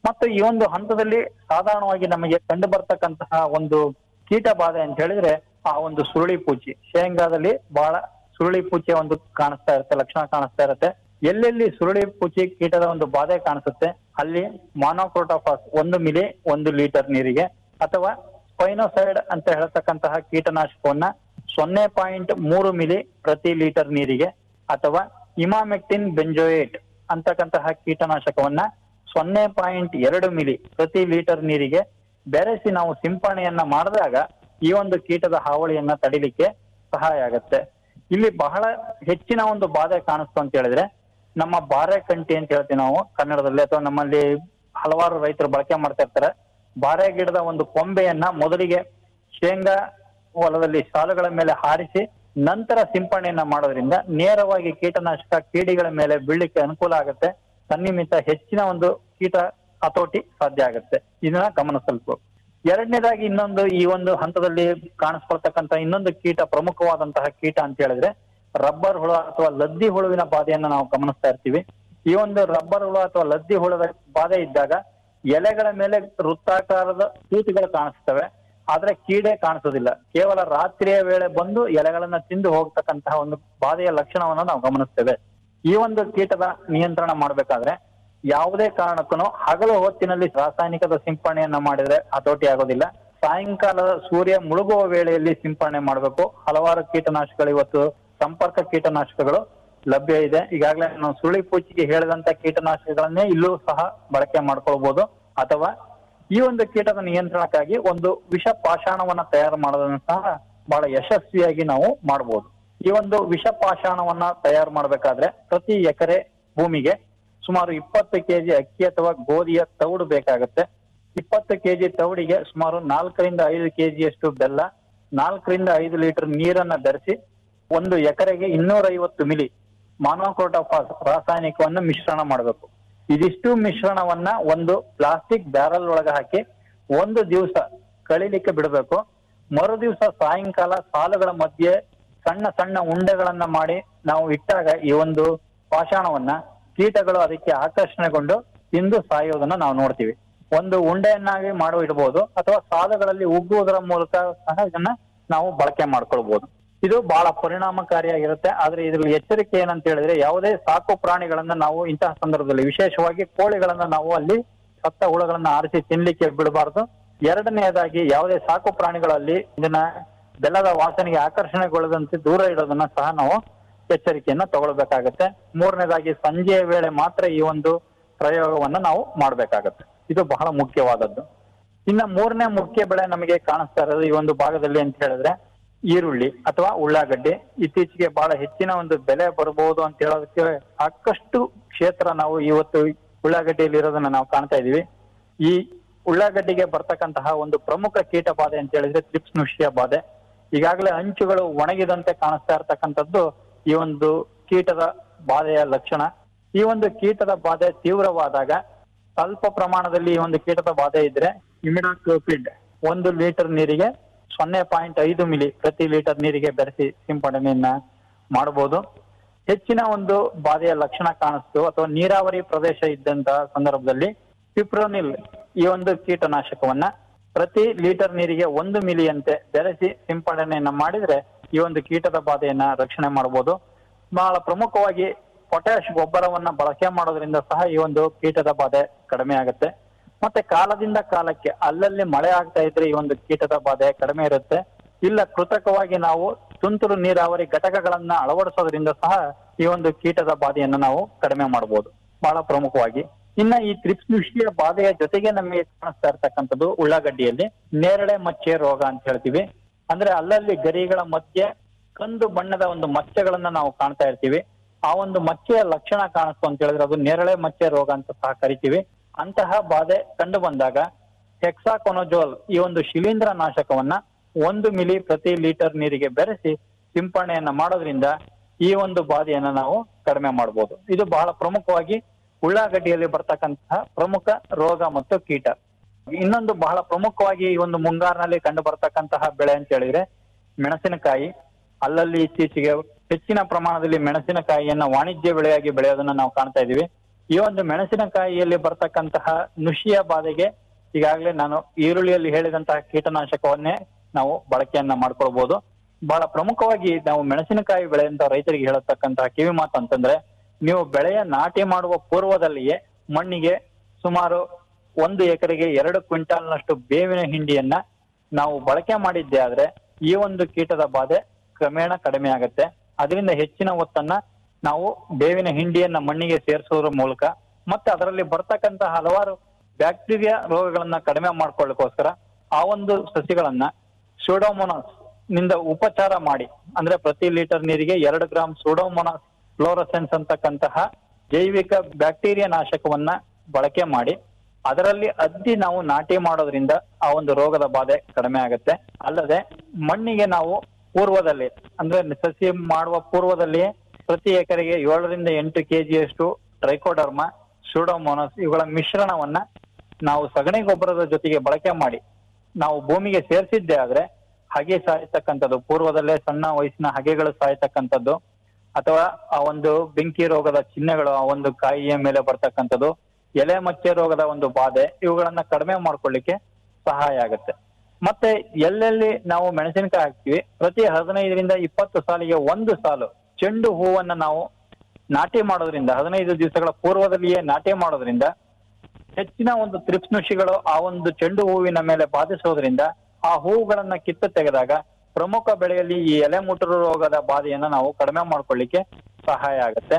ಮತ್ತು ಈ ಒಂದು ಹಂತದಲ್ಲಿ ಸಾಧಾರಣವಾಗಿ ನಮಗೆ ಕಂಡು ಬರ್ತಕ್ಕಂತಹ ಒಂದು ಕೀಟ ಬಾಧೆ ಅಂತ ಹೇಳಿದ್ರೆ ಆ ಒಂದು ಸುರುಳಿ ಪೂಚಿ ಶೇಂಗಾದಲ್ಲಿ ಬಹಳ ಸುರುಳಿ ಪೂಚಿಯ ಒಂದು ಕಾಣಿಸ್ತಾ ಇರುತ್ತೆ ಲಕ್ಷಣ ಕಾಣಿಸ್ತಾ ಇರುತ್ತೆ ಎಲ್ಲೆಲ್ಲಿ ಸುರುಳಿ ಪೂಚಿ ಕೀಟದ ಒಂದು ಬಾಧೆ ಕಾಣಿಸುತ್ತೆ ಅಲ್ಲಿ ಮಾನೋಕ್ರೋಟೋಫಾಸ್ ಒಂದು ಮಿಲಿ ಒಂದು ಲೀಟರ್ ನೀರಿಗೆ ಅಥವಾ ಸ್ಪೈನೋಸೈಡ್ ಅಂತ ಹೇಳ್ತಕ್ಕಂತಹ ಕೀಟನಾಶಕವನ್ನ ಸೊನ್ನೆ ಪಾಯಿಂಟ್ ಮೂರು ಮಿಲಿ ಪ್ರತಿ ಲೀಟರ್ ನೀರಿಗೆ ಅಥವಾ ಇಮಾಮೆಕ್ಟಿನ್ ಬೆಂಜೋಯೇಟ್ ಅಂತಕ್ಕಂತಹ ಕೀಟನಾಶಕವನ್ನ ಸೊನ್ನೆ ಪಾಯಿಂಟ್ ಎರಡು ಮಿಲಿ ಪ್ರತಿ ಲೀಟರ್ ನೀರಿಗೆ ಬೆರೆಸಿ ನಾವು ಸಿಂಪರಣೆಯನ್ನ ಮಾಡಿದಾಗ ಈ ಒಂದು ಕೀಟದ ಹಾವಳಿಯನ್ನ ತಡಿಲಿಕ್ಕೆ ಸಹಾಯ ಆಗುತ್ತೆ ಇಲ್ಲಿ ಬಹಳ ಹೆಚ್ಚಿನ ಒಂದು ಬಾಧೆ ಕಾಣಿಸ್ತು ಅಂತ ಹೇಳಿದ್ರೆ ನಮ್ಮ ಬಾರೆ ಕಂಟಿ ಅಂತ ಹೇಳ್ತೀವಿ ನಾವು ಕನ್ನಡದಲ್ಲಿ ಅಥವಾ ನಮ್ಮಲ್ಲಿ ಹಲವಾರು ರೈತರು ಬಳಕೆ ಮಾಡ್ತಾ ಇರ್ತಾರೆ ಬಾರೆ ಗಿಡದ ಒಂದು ಕೊಂಬೆಯನ್ನ ಮೊದಲಿಗೆ ಶೇಂಗಾ ಹೊಲದಲ್ಲಿ ಸಾಲುಗಳ ಮೇಲೆ ಹಾರಿಸಿ ನಂತರ ಸಿಂಪರಣೆಯನ್ನ ಮಾಡೋದ್ರಿಂದ ನೇರವಾಗಿ ಕೀಟನಾಶಕ ಕೀಡಿಗಳ ಮೇಲೆ ಬೀಳಲಿಕ್ಕೆ ಅನುಕೂಲ ಆಗುತ್ತೆ ತನ್ನಿಮಿತ್ತ ಹೆಚ್ಚಿನ ಒಂದು ಕೀಟ ಹತೋಟಿ ಸಾಧ್ಯ ಆಗುತ್ತೆ ಇದನ್ನ ಗಮನಿಸಬೇಕು ಎರಡನೇದಾಗಿ ಇನ್ನೊಂದು ಈ ಒಂದು ಹಂತದಲ್ಲಿ ಕಾಣಿಸ್ಕೊಳ್ತಕ್ಕಂತ ಇನ್ನೊಂದು ಕೀಟ ಪ್ರಮುಖವಾದಂತಹ ಕೀಟ ಅಂತ ಹೇಳಿದ್ರೆ ರಬ್ಬರ್ ಹುಳ ಅಥವಾ ಲದ್ದಿ ಹುಳುವಿನ ಬಾಧೆಯನ್ನ ನಾವು ಗಮನಿಸ್ತಾ ಇರ್ತೀವಿ ಈ ಒಂದು ರಬ್ಬರ್ ಹುಳ ಅಥವಾ ಲದ್ದಿ ಹುಳದ ಬಾಧೆ ಇದ್ದಾಗ ಎಲೆಗಳ ಮೇಲೆ ವೃತ್ತಾಕಾರದ ತೂತುಗಳು ಕಾಣಿಸ್ತವೆ ಆದ್ರೆ ಕೀಡೆ ಕಾಣಿಸೋದಿಲ್ಲ ಕೇವಲ ರಾತ್ರಿಯ ವೇಳೆ ಬಂದು ಎಲೆಗಳನ್ನ ತಿಂದು ಹೋಗ್ತಕ್ಕಂತಹ ಒಂದು ಬಾಧೆಯ ಲಕ್ಷಣವನ್ನ ನಾವು ಗಮನಿಸ್ತೇವೆ ಈ ಒಂದು ಕೀಟದ ನಿಯಂತ್ರಣ ಮಾಡ್ಬೇಕಾದ್ರೆ ಯಾವುದೇ ಕಾರಣಕ್ಕೂ ಹಗಲು ಹೊತ್ತಿನಲ್ಲಿ ರಾಸಾಯನಿಕದ ಸಿಂಪರಣೆಯನ್ನ ಮಾಡಿದ್ರೆ ಹತೋಟಿ ಆಗೋದಿಲ್ಲ ಸಾಯಂಕಾಲದ ಸೂರ್ಯ ಮುಳುಗುವ ವೇಳೆಯಲ್ಲಿ ಸಿಂಪರಣೆ ಮಾಡಬೇಕು ಹಲವಾರು ಕೀಟನಾಶಕಗಳು ಇವತ್ತು ಸಂಪರ್ಕ ಕೀಟನಾಶಕಗಳು ಲಭ್ಯ ಇದೆ ಈಗಾಗಲೇ ನಾವು ಸುಳಿ ಪೂಚಿಗೆ ಹೇಳಿದಂತ ಕೀಟನಾಶಕಗಳನ್ನೇ ಇಲ್ಲೂ ಸಹ ಬಳಕೆ ಮಾಡ್ಕೊಳ್ಬಹುದು ಅಥವಾ ಈ ಒಂದು ಕೀಟದ ನಿಯಂತ್ರಣಕ್ಕಾಗಿ ಒಂದು ವಿಷ ಪಾಷಾಣವನ್ನ ತಯಾರು ಮಾಡೋದನ್ನ ಸಹ ಬಹಳ ಯಶಸ್ವಿಯಾಗಿ ನಾವು ಮಾಡಬಹುದು ಈ ಒಂದು ವಿಷ ಪಾಷಾಣವನ್ನ ತಯಾರು ಮಾಡಬೇಕಾದ್ರೆ ಪ್ರತಿ ಎಕರೆ ಭೂಮಿಗೆ ಸುಮಾರು ಇಪ್ಪತ್ತು ಕೆಜಿ ಅಕ್ಕಿ ಅಥವಾ ಗೋಧಿಯ ತೌಡು ಬೇಕಾಗುತ್ತೆ ಇಪ್ಪತ್ತು ಕೆಜಿ ತೌಡಿಗೆ ಸುಮಾರು ನಾಲ್ಕರಿಂದ ಐದು ಕೆಜಿಯಷ್ಟು ಬೆಲ್ಲ ನಾಲ್ಕರಿಂದ ಐದು ಲೀಟರ್ ನೀರನ್ನ ಬೆರೆಸಿ ಒಂದು ಎಕರೆಗೆ ಇನ್ನೂರ ಐವತ್ತು ಮಿಲಿ ಮಾನೋಕ್ರೋಟೋಫಾಸ್ ರಾಸಾಯನಿಕವನ್ನ ಮಿಶ್ರಣ ಮಾಡಬೇಕು ಇದಿಷ್ಟು ಮಿಶ್ರಣವನ್ನ ಒಂದು ಪ್ಲಾಸ್ಟಿಕ್ ಬ್ಯಾರಲ್ ಒಳಗೆ ಹಾಕಿ ಒಂದು ದಿವಸ ಕಳಿಲಿಕ್ಕೆ ಬಿಡಬೇಕು ಮರು ದಿವಸ ಸಾಯಂಕಾಲ ಸಾಲುಗಳ ಮಧ್ಯೆ ಸಣ್ಣ ಸಣ್ಣ ಉಂಡೆಗಳನ್ನ ಮಾಡಿ ನಾವು ಇಟ್ಟಾಗ ಈ ಒಂದು ಪಾಷಾಣವನ್ನ ಕೀಟಗಳು ಅದಕ್ಕೆ ಆಕರ್ಷಣೆಗೊಂಡು ತಿಂದು ಸಾಯೋದನ್ನ ನಾವು ನೋಡ್ತೀವಿ ಒಂದು ಉಂಡೆಯನ್ನಾಗಿ ಮಾಡಿ ಇಡಬಹುದು ಅಥವಾ ಸಾಲುಗಳಲ್ಲಿ ಉಗ್ಗುವುದರ ಮೂಲಕ ಸಹ ಇದನ್ನ ನಾವು ಬಳಕೆ ಮಾಡ್ಕೊಳ್ಬಹುದು ಇದು ಬಹಳ ಪರಿಣಾಮಕಾರಿಯಾಗಿರುತ್ತೆ ಆದ್ರೆ ಇದ್ರಲ್ಲಿ ಎಚ್ಚರಿಕೆ ಏನಂತ ಹೇಳಿದ್ರೆ ಯಾವುದೇ ಸಾಕು ಪ್ರಾಣಿಗಳನ್ನ ನಾವು ಇಂತಹ ಸಂದರ್ಭದಲ್ಲಿ ವಿಶೇಷವಾಗಿ ಕೋಳಿಗಳನ್ನ ನಾವು ಅಲ್ಲಿ ಸತ್ತ ಹುಳುಗಳನ್ನ ಆರಿಸಿ ತಿನ್ಲಿಕ್ಕೆ ಬಿಡಬಾರ್ದು ಎರಡನೆಯದಾಗಿ ಯಾವುದೇ ಸಾಕು ಪ್ರಾಣಿಗಳಲ್ಲಿ ಇದನ್ನ ಬೆಲ್ಲದ ವಾಸನೆಗೆ ಆಕರ್ಷಣೆಗೊಳ್ಳದಂತೆ ದೂರ ಇಡೋದನ್ನ ಸಹ ನಾವು ಎಚ್ಚರಿಕೆಯನ್ನ ತಗೊಳ್ಬೇಕಾಗತ್ತೆ ಮೂರನೇದಾಗಿ ಸಂಜೆಯ ವೇಳೆ ಮಾತ್ರ ಈ ಒಂದು ಪ್ರಯೋಗವನ್ನ ನಾವು ಮಾಡ್ಬೇಕಾಗತ್ತೆ ಇದು ಬಹಳ ಮುಖ್ಯವಾದದ್ದು ಇನ್ನ ಮೂರನೇ ಮುಖ್ಯ ಬೆಳೆ ನಮಗೆ ಕಾಣಿಸ್ತಾ ಇರೋದು ಈ ಒಂದು ಭಾಗದಲ್ಲಿ ಅಂತ ಹೇಳಿದ್ರೆ ಈರುಳ್ಳಿ ಅಥವಾ ಉಳ್ಳಾಗಡ್ಡಿ ಇತ್ತೀಚೆಗೆ ಬಹಳ ಹೆಚ್ಚಿನ ಒಂದು ಬೆಲೆ ಬರಬಹುದು ಅಂತ ಹೇಳೋದಕ್ಕೆ ಸಾಕಷ್ಟು ಕ್ಷೇತ್ರ ನಾವು ಇವತ್ತು ಉಳ್ಳಾಗಡ್ಡಿಯಲ್ಲಿ ಇರೋದನ್ನ ನಾವು ಕಾಣ್ತಾ ಇದೀವಿ ಈ ಉಳ್ಳಾಗಡ್ಡಿಗೆ ಬರ್ತಕ್ಕಂತಹ ಒಂದು ಪ್ರಮುಖ ಕೀಟ ಬಾಧೆ ಅಂತ ಹೇಳಿದ್ರೆ ತ್ರಿಪ್ಸ್ ನುಷ್ಯ ಬಾಧೆ ಈಗಾಗಲೇ ಅಂಚುಗಳು ಒಣಗಿದಂತೆ ಕಾಣಿಸ್ತಾ ಇರ್ತಕ್ಕಂಥದ್ದು ಈ ಒಂದು ಕೀಟದ ಬಾಧೆಯ ಲಕ್ಷಣ ಈ ಒಂದು ಕೀಟದ ಬಾಧೆ ತೀವ್ರವಾದಾಗ ಸ್ವಲ್ಪ ಪ್ರಮಾಣದಲ್ಲಿ ಈ ಒಂದು ಕೀಟದ ಬಾಧೆ ಇದ್ರೆ ಇಮಿಡಾಕ್ಲೋಪಿಡ್ ಒಂದು ಲೀಟರ್ ನೀರಿಗೆ ಸೊನ್ನೆ ಪಾಯಿಂಟ್ ಐದು ಮಿಲಿ ಪ್ರತಿ ಲೀಟರ್ ನೀರಿಗೆ ಬೆರೆಸಿ ಸಿಂಪಡಣೆಯನ್ನ ಮಾಡಬಹುದು ಹೆಚ್ಚಿನ ಒಂದು ಬಾಧೆಯ ಲಕ್ಷಣ ಕಾಣಿಸ್ತು ಅಥವಾ ನೀರಾವರಿ ಪ್ರದೇಶ ಇದ್ದಂತಹ ಸಂದರ್ಭದಲ್ಲಿ ಪಿಪ್ರೋನಿಲ್ ಈ ಒಂದು ಕೀಟನಾಶಕವನ್ನ ಪ್ರತಿ ಲೀಟರ್ ನೀರಿಗೆ ಒಂದು ಮಿಲಿಯಂತೆ ಬೆರೆಸಿ ಸಿಂಪಡಣೆಯನ್ನ ಮಾಡಿದ್ರೆ ಈ ಒಂದು ಕೀಟದ ಬಾಧೆಯನ್ನ ರಕ್ಷಣೆ ಮಾಡಬಹುದು ಬಹಳ ಪ್ರಮುಖವಾಗಿ ಪೊಟ್ಯಾಶ್ ಗೊಬ್ಬರವನ್ನ ಬಳಕೆ ಮಾಡೋದ್ರಿಂದ ಸಹ ಈ ಒಂದು ಕೀಟದ ಬಾಧೆ ಕಡಿಮೆ ಆಗುತ್ತೆ ಮತ್ತೆ ಕಾಲದಿಂದ ಕಾಲಕ್ಕೆ ಅಲ್ಲಲ್ಲಿ ಮಳೆ ಆಗ್ತಾ ಇದ್ರೆ ಈ ಒಂದು ಕೀಟದ ಬಾಧೆ ಕಡಿಮೆ ಇರುತ್ತೆ ಇಲ್ಲ ಕೃತಕವಾಗಿ ನಾವು ತುಂತುರು ನೀರಾವರಿ ಘಟಕಗಳನ್ನ ಅಳವಡಿಸೋದ್ರಿಂದ ಸಹ ಈ ಒಂದು ಕೀಟದ ಬಾಧೆಯನ್ನ ನಾವು ಕಡಿಮೆ ಮಾಡಬಹುದು ಬಹಳ ಪ್ರಮುಖವಾಗಿ ಇನ್ನ ಈ ತ್ರಿಪ್ಸ್ ನುಷ್ಯ ಬಾಧೆಯ ಜೊತೆಗೆ ನಮಗೆ ಕಾಣಿಸ್ತಾ ಇರ್ತಕ್ಕಂಥದ್ದು ಉಳ್ಳಾಗಡ್ಡಿಯಲ್ಲಿ ನೇರಳೆ ಮಚ್ಚೆ ರೋಗ ಅಂತ ಹೇಳ್ತೀವಿ ಅಂದ್ರೆ ಅಲ್ಲಲ್ಲಿ ಗರಿಗಳ ಮಧ್ಯೆ ಕಂದು ಬಣ್ಣದ ಒಂದು ಮಚ್ಚೆಗಳನ್ನ ನಾವು ಕಾಣ್ತಾ ಇರ್ತೀವಿ ಆ ಒಂದು ಮಚ್ಚೆಯ ಲಕ್ಷಣ ಕಾಣಿಸ್ತು ಅಂತ ಹೇಳಿದ್ರೆ ಅದು ನೇರಳೆ ಮಚ್ಚೆ ರೋಗ ಅಂತ ಸಹ ಕರಿತೀವಿ ಅಂತಹ ಬಾಧೆ ಕಂಡು ಬಂದಾಗ ಹೆಕ್ಸಾಕೊನೋಜೋಲ್ ಈ ಒಂದು ಶಿಲೀಂಧ್ರ ನಾಶಕವನ್ನ ಒಂದು ಮಿಲಿ ಪ್ರತಿ ಲೀಟರ್ ನೀರಿಗೆ ಬೆರೆಸಿ ಸಿಂಪರಣೆಯನ್ನ ಮಾಡೋದ್ರಿಂದ ಈ ಒಂದು ಬಾಧೆಯನ್ನ ನಾವು ಕಡಿಮೆ ಮಾಡಬಹುದು ಇದು ಬಹಳ ಪ್ರಮುಖವಾಗಿ ಉಳ್ಳಾಗಡ್ಡಿಯಲ್ಲಿ ಬರ್ತಕ್ಕಂತಹ ಪ್ರಮುಖ ರೋಗ ಮತ್ತು ಕೀಟ ಇನ್ನೊಂದು ಬಹಳ ಪ್ರಮುಖವಾಗಿ ಈ ಒಂದು ಮುಂಗಾರಿನಲ್ಲಿ ಕಂಡು ಬರ್ತಕ್ಕಂತಹ ಬೆಳೆ ಅಂತ ಹೇಳಿದ್ರೆ ಮೆಣಸಿನಕಾಯಿ ಅಲ್ಲಲ್ಲಿ ಇತ್ತೀಚೆಗೆ ಹೆಚ್ಚಿನ ಪ್ರಮಾಣದಲ್ಲಿ ಮೆಣಸಿನಕಾಯಿಯನ್ನ ವಾಣಿಜ್ಯ ಬೆಳೆಯಾಗಿ ಬೆಳೆಯೋದನ್ನ ನಾವು ಕಾಣ್ತಾ ಇದೀವಿ ಈ ಒಂದು ಮೆಣಸಿನಕಾಯಿಯಲ್ಲಿ ಬರ್ತಕ್ಕಂತಹ ನುಷಿಯ ಬಾಧೆಗೆ ಈಗಾಗಲೇ ನಾನು ಈರುಳ್ಳಿಯಲ್ಲಿ ಹೇಳಿದಂತಹ ಕೀಟನಾಶಕವನ್ನೇ ನಾವು ಬಳಕೆಯನ್ನ ಮಾಡ್ಕೊಳ್ಬಹುದು ಬಹಳ ಪ್ರಮುಖವಾಗಿ ನಾವು ಮೆಣಸಿನಕಾಯಿ ಬೆಳೆಯಂತ ರೈತರಿಗೆ ಹೇಳತಕ್ಕಂತಹ ಕಿವಿ ಮಾತು ಅಂತಂದ್ರೆ ನೀವು ಬೆಳೆಯ ನಾಟಿ ಮಾಡುವ ಪೂರ್ವದಲ್ಲಿಯೇ ಮಣ್ಣಿಗೆ ಸುಮಾರು ಒಂದು ಎಕರೆಗೆ ಎರಡು ಕ್ವಿಂಟಾಲ್ನಷ್ಟು ಬೇವಿನ ಹಿಂಡಿಯನ್ನ ನಾವು ಬಳಕೆ ಮಾಡಿದ್ದೆ ಆದ್ರೆ ಈ ಒಂದು ಕೀಟದ ಬಾಧೆ ಕ್ರಮೇಣ ಕಡಿಮೆ ಆಗುತ್ತೆ ಅದರಿಂದ ಹೆಚ್ಚಿನ ಒತ್ತನ್ನ ನಾವು ಬೇವಿನ ಹಿಂಡಿಯನ್ನ ಮಣ್ಣಿಗೆ ಸೇರಿಸೋದ್ರ ಮೂಲಕ ಮತ್ತೆ ಅದರಲ್ಲಿ ಬರ್ತಕ್ಕಂತಹ ಹಲವಾರು ಬ್ಯಾಕ್ಟೀರಿಯಾ ರೋಗಗಳನ್ನ ಕಡಿಮೆ ಮಾಡ್ಕೊಳ್ಳಿಕ್ಕೋಸ್ಕರ ಆ ಒಂದು ಸಸಿಗಳನ್ನ ಸೂಡೋಮೋನಾಸ್ ನಿಂದ ಉಪಚಾರ ಮಾಡಿ ಅಂದ್ರೆ ಪ್ರತಿ ಲೀಟರ್ ನೀರಿಗೆ ಎರಡು ಗ್ರಾಂ ಸೂಡೋಮೋನಾಸ್ ಫ್ಲೋರಸೆನ್ಸ್ ಅಂತಕ್ಕಂತಹ ಜೈವಿಕ ಬ್ಯಾಕ್ಟೀರಿಯಾ ನಾಶಕವನ್ನ ಬಳಕೆ ಮಾಡಿ ಅದರಲ್ಲಿ ಅದ್ದಿ ನಾವು ನಾಟಿ ಮಾಡೋದ್ರಿಂದ ಆ ಒಂದು ರೋಗದ ಬಾಧೆ ಕಡಿಮೆ ಆಗುತ್ತೆ ಅಲ್ಲದೆ ಮಣ್ಣಿಗೆ ನಾವು ಪೂರ್ವದಲ್ಲಿ ಅಂದ್ರೆ ಸಸಿ ಮಾಡುವ ಪೂರ್ವದಲ್ಲಿಯೇ ಪ್ರತಿ ಎಕರೆಗೆ ಏಳರಿಂದ ಎಂಟು ಕೆಜಿಯಷ್ಟು ಟ್ರೈಕೋಡರ್ಮ ಸೂಡೋಮೋನಸ್ ಇವುಗಳ ಮಿಶ್ರಣವನ್ನ ನಾವು ಸಗಣಿ ಗೊಬ್ಬರದ ಜೊತೆಗೆ ಬಳಕೆ ಮಾಡಿ ನಾವು ಭೂಮಿಗೆ ಸೇರಿಸಿದ್ದೆ ಆದ್ರೆ ಹಗೆ ಸಾಯ್ತಕ್ಕಂಥದ್ದು ಪೂರ್ವದಲ್ಲೇ ಸಣ್ಣ ವಯಸ್ಸಿನ ಹಗೆಗಳು ಸಾಯ್ತಕ್ಕಂಥದ್ದು ಅಥವಾ ಆ ಒಂದು ಬೆಂಕಿ ರೋಗದ ಚಿಹ್ನೆಗಳು ಆ ಒಂದು ಕಾಯಿಯ ಮೇಲೆ ಬರ್ತಕ್ಕಂಥದ್ದು ಎಲೆ ಮಚ್ಚೆ ರೋಗದ ಒಂದು ಬಾಧೆ ಇವುಗಳನ್ನ ಕಡಿಮೆ ಮಾಡ್ಕೊಳ್ಳಿಕ್ಕೆ ಸಹಾಯ ಆಗುತ್ತೆ ಮತ್ತೆ ಎಲ್ಲೆಲ್ಲಿ ನಾವು ಮೆಣಸಿನಕಾಯಿ ಹಾಕ್ತಿವಿ ಪ್ರತಿ ಹದಿನೈದರಿಂದ ಇಪ್ಪತ್ತು ಸಾಲಿಗೆ ಒಂದು ಸಾಲು ಚೆಂಡು ಹೂವನ್ನ ನಾವು ನಾಟಿ ಮಾಡೋದ್ರಿಂದ ಹದಿನೈದು ದಿವಸಗಳ ಪೂರ್ವದಲ್ಲಿಯೇ ನಾಟಿ ಮಾಡೋದ್ರಿಂದ ಹೆಚ್ಚಿನ ಒಂದು ತ್ರಿಪ್ಸ್ನುಷಿಗಳು ಆ ಒಂದು ಚೆಂಡು ಹೂವಿನ ಮೇಲೆ ಬಾಧಿಸೋದ್ರಿಂದ ಆ ಹೂವುಗಳನ್ನ ಕಿತ್ತು ತೆಗೆದಾಗ ಪ್ರಮುಖ ಬೆಳೆಯಲ್ಲಿ ಈ ಎಲೆ ಮುಟುರು ರೋಗದ ಬಾಧೆಯನ್ನ ನಾವು ಕಡಿಮೆ ಮಾಡ್ಕೊಳ್ಳಿಕ್ಕೆ ಸಹಾಯ ಆಗುತ್ತೆ